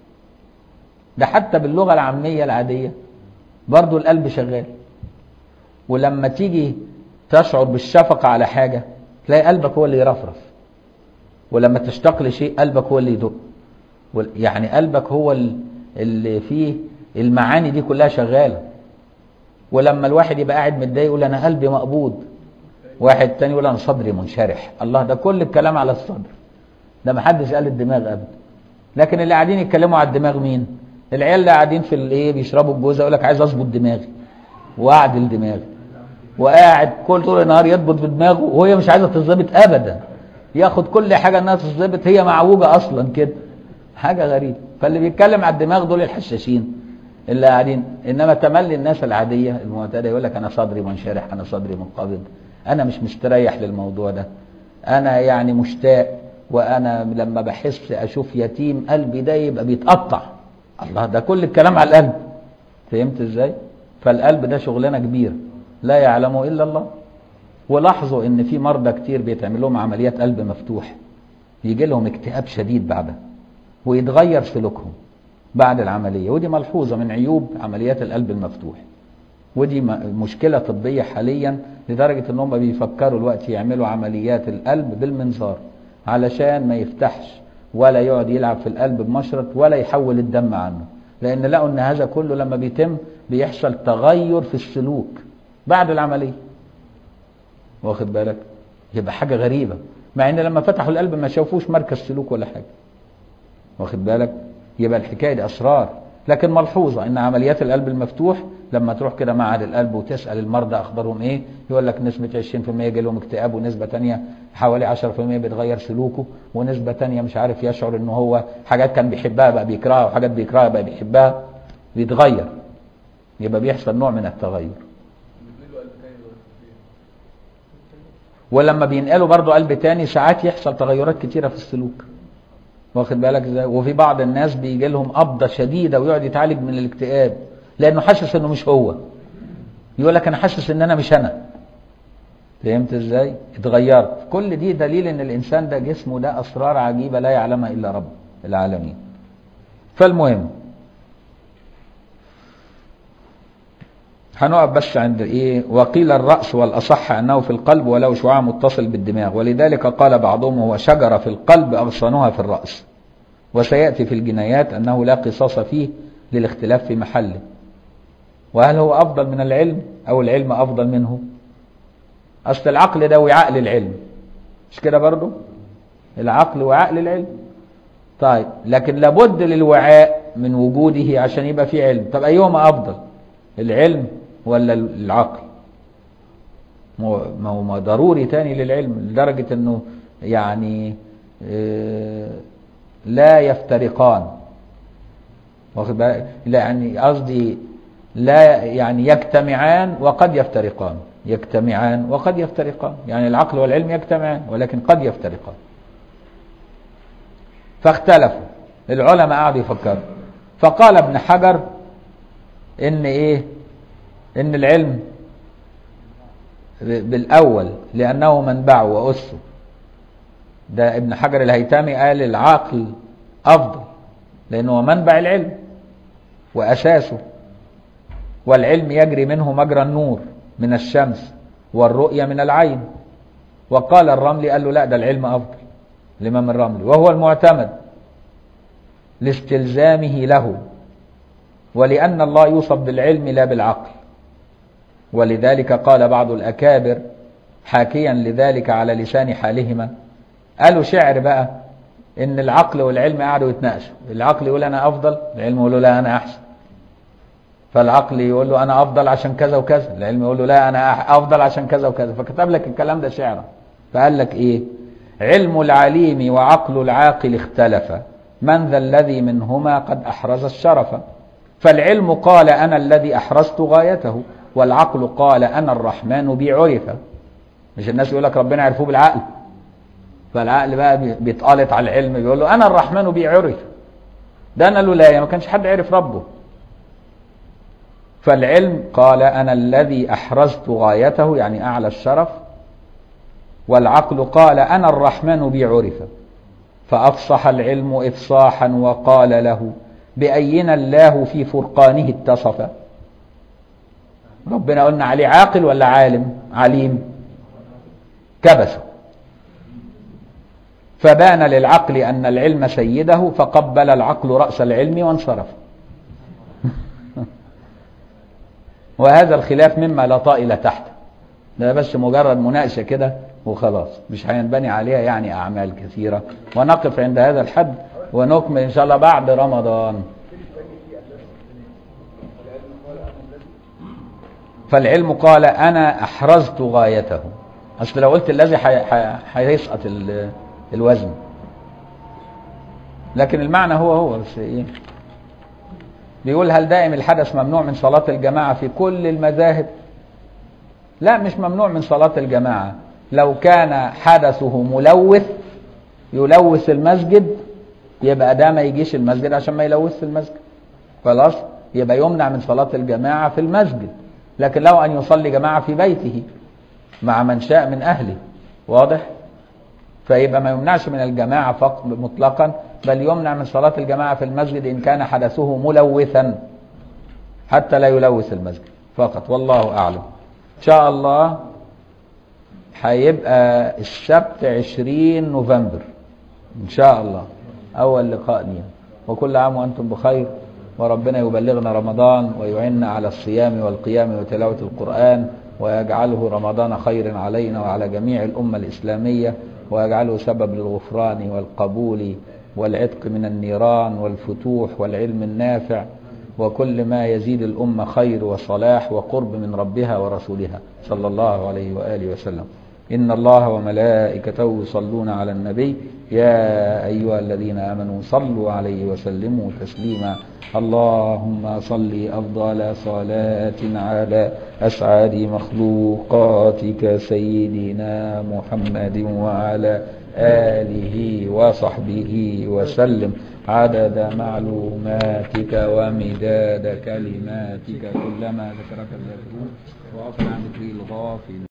ده حتى باللغه العاميه العاديه برضه القلب شغال ولما تيجي تشعر بالشفقه على حاجه تلاقي قلبك هو اللي يرفرف ولما تشتاق لشيء قلبك هو اللي يدق يعني قلبك هو اللي فيه المعاني دي كلها شغاله ولما الواحد يبقى قاعد متضايق يقول انا قلبي مقبوض واحد تاني يقول انا صدري منشرح الله ده كل الكلام على الصدر ده ما حدش قال الدماغ ابدا لكن اللي قاعدين يتكلموا على الدماغ مين العيال اللي قاعدين في الايه بيشربوا الجوزه يقول لك عايز اظبط دماغي واعدل دماغي وقاعد كل طول النهار يضبط بدماغه وهي مش عايزه تظبط ابدا ياخد كل حاجه انها تظبط هي معوجه اصلا كده حاجه غريبه فاللي بيتكلم على الدماغ دول الحشاشين اللي قاعدين انما تملي الناس العاديه المعتاده يقول لك انا صدري منشرح انا صدري منقبض انا مش مستريح للموضوع ده انا يعني مشتاق وانا لما بحس اشوف يتيم قلبي ده يبقى بيتقطع الله ده كل الكلام على القلب فهمت ازاي فالقلب ده شغلانه كبيره لا يعلمه الا الله ولاحظوا ان في مرضى كتير بيتعمل لهم عمليات قلب مفتوح يجي لهم اكتئاب شديد بعدها ويتغير سلوكهم بعد العمليه ودي ملحوظه من عيوب عمليات القلب المفتوح ودي مشكلة طبية حاليا لدرجة ان هم بيفكروا الوقت يعملوا عمليات القلب بالمنظار علشان ما يفتحش ولا يقعد يلعب في القلب بمشرط ولا يحول الدم عنه لان لقوا ان هذا كله لما بيتم بيحصل تغير في السلوك بعد العملية واخد بالك يبقى حاجة غريبة مع ان لما فتحوا القلب ما شافوش مركز سلوك ولا حاجة واخد بالك يبقى الحكاية دي اسرار لكن ملحوظة ان عمليات القلب المفتوح لما تروح كده معهد القلب وتسأل المرضى اخبارهم ايه يقول لك نسبة 20% يجي لهم اكتئاب ونسبة تانية حوالي 10% بيتغير سلوكه ونسبة تانية مش عارف يشعر ان هو حاجات كان بيحبها بقى بيكرهها وحاجات بيكرهها بقى بيحبها بيتغير يبقى بيحصل نوع من التغير ولما بينقلوا برضو قلب تاني ساعات يحصل تغيرات كتيرة في السلوك واخد بالك ازاي وفي بعض الناس بيجي لهم قبضه شديده ويقعد يتعالج من الاكتئاب لانه حاسس انه مش هو يقول لك انا حاسس ان انا مش انا فهمت ازاي اتغيرت كل دي دليل ان الانسان ده جسمه ده اسرار عجيبه لا يعلمها الا رب العالمين فالمهم هنقف بس عند ايه وقيل الراس والاصح انه في القلب ولو شعاع متصل بالدماغ ولذلك قال بعضهم هو شجره في القلب اغصانها في الراس وسياتي في الجنايات انه لا قصاص فيه للاختلاف في محله وهل هو افضل من العلم او العلم افضل منه اصل العقل ده وعاء للعلم مش كده برضه العقل وعاء للعلم طيب لكن لابد للوعاء من وجوده عشان يبقى فيه علم طب ايهما افضل العلم ولا العقل ما هو ضروري تاني للعلم لدرجة انه يعني لا يفترقان واخد بالك يعني قصدي لا يعني يجتمعان وقد يفترقان يجتمعان وقد يفترقان يعني العقل والعلم يجتمعان ولكن قد يفترقان فاختلفوا العلماء قعدوا يفكروا فقال ابن حجر ان ايه ان العلم بالاول لانه منبعه واسه ده ابن حجر الهيتامي قال العقل افضل لانه هو منبع العلم واساسه والعلم يجري منه مجرى النور من الشمس والرؤية من العين وقال الرملي قال له لا ده العلم افضل الامام الرملي وهو المعتمد لاستلزامه له ولأن الله يوصف بالعلم لا بالعقل ولذلك قال بعض الأكابر حاكيا لذلك على لسان حالهما قالوا شعر بقى إن العقل والعلم قعدوا يتناقشوا العقل يقول أنا أفضل العلم يقول لا أنا أحسن فالعقل يقول له انا افضل عشان كذا وكذا العلم يقول له لا انا أح- افضل عشان كذا وكذا فكتب لك الكلام ده شعرا فقال لك ايه علم العليم وعقل العاقل اختلفا من ذا الذي منهما قد احرز الشرف فالعلم قال انا الذي احرزت غايته والعقل قال انا الرحمن بي عرف مش الناس يقول لك ربنا عرفوه بالعقل فالعقل بقى بي- بيتقالط على العلم بيقول له انا الرحمن بي عرف ده انا لولايا ما كانش حد عرف ربه فالعلم قال انا الذي احرزت غايته يعني اعلى الشرف والعقل قال انا الرحمن بي عرف فافصح العلم افصاحا وقال له باينا الله في فرقانه اتصف ربنا قلنا عليه عاقل ولا عالم عليم كبسه فبان للعقل ان العلم سيده فقبل العقل راس العلم وانصرف وهذا الخلاف مما لا طائل تحته ده بس مجرد مناقشة كده وخلاص مش هينبني عليها يعني أعمال كثيرة ونقف عند هذا الحد ونكمل إن شاء الله بعد رمضان فالعلم قال أنا أحرزت غايته أصل لو قلت الذي حي- حي- هيسقط ال- الوزن لكن المعنى هو هو بس إيه بيقول هل دائم الحدث ممنوع من صلاة الجماعة في كل المذاهب لا مش ممنوع من صلاة الجماعة لو كان حدثه ملوث يلوث المسجد يبقى ده ما يجيش المسجد عشان ما يلوث المسجد خلاص يبقى يمنع من صلاة الجماعة في المسجد لكن لو أن يصلي جماعة في بيته مع من شاء من أهله واضح فيبقى ما يمنعش من الجماعة فقط مطلقا بل يمنع من صلاة الجماعة في المسجد إن كان حدثه ملوثا حتى لا يلوث المسجد فقط والله أعلم إن شاء الله هيبقى السبت 20 نوفمبر إن شاء الله أول لقاء لينا وكل عام وأنتم بخير وربنا يبلغنا رمضان ويعيننا على الصيام والقيام وتلاوة القرآن ويجعله رمضان خير علينا وعلى جميع الأمة الإسلامية ويجعله سبب للغفران والقبول والعتق من النيران والفتوح والعلم النافع وكل ما يزيد الأمة خير وصلاح وقرب من ربها ورسولها صلى الله عليه وآله وسلم إن الله وملائكته يصلون على النبي يا أيها الذين آمنوا صلوا عليه وسلموا تسليما اللهم صل أفضل صلاة على أسعد مخلوقاتك سيدنا محمد وعلى آله وصحبه وسلم عدد معلوماتك ومداد كلماتك كلما ذكرك الذاكرون وعفو عن ذكر الغافل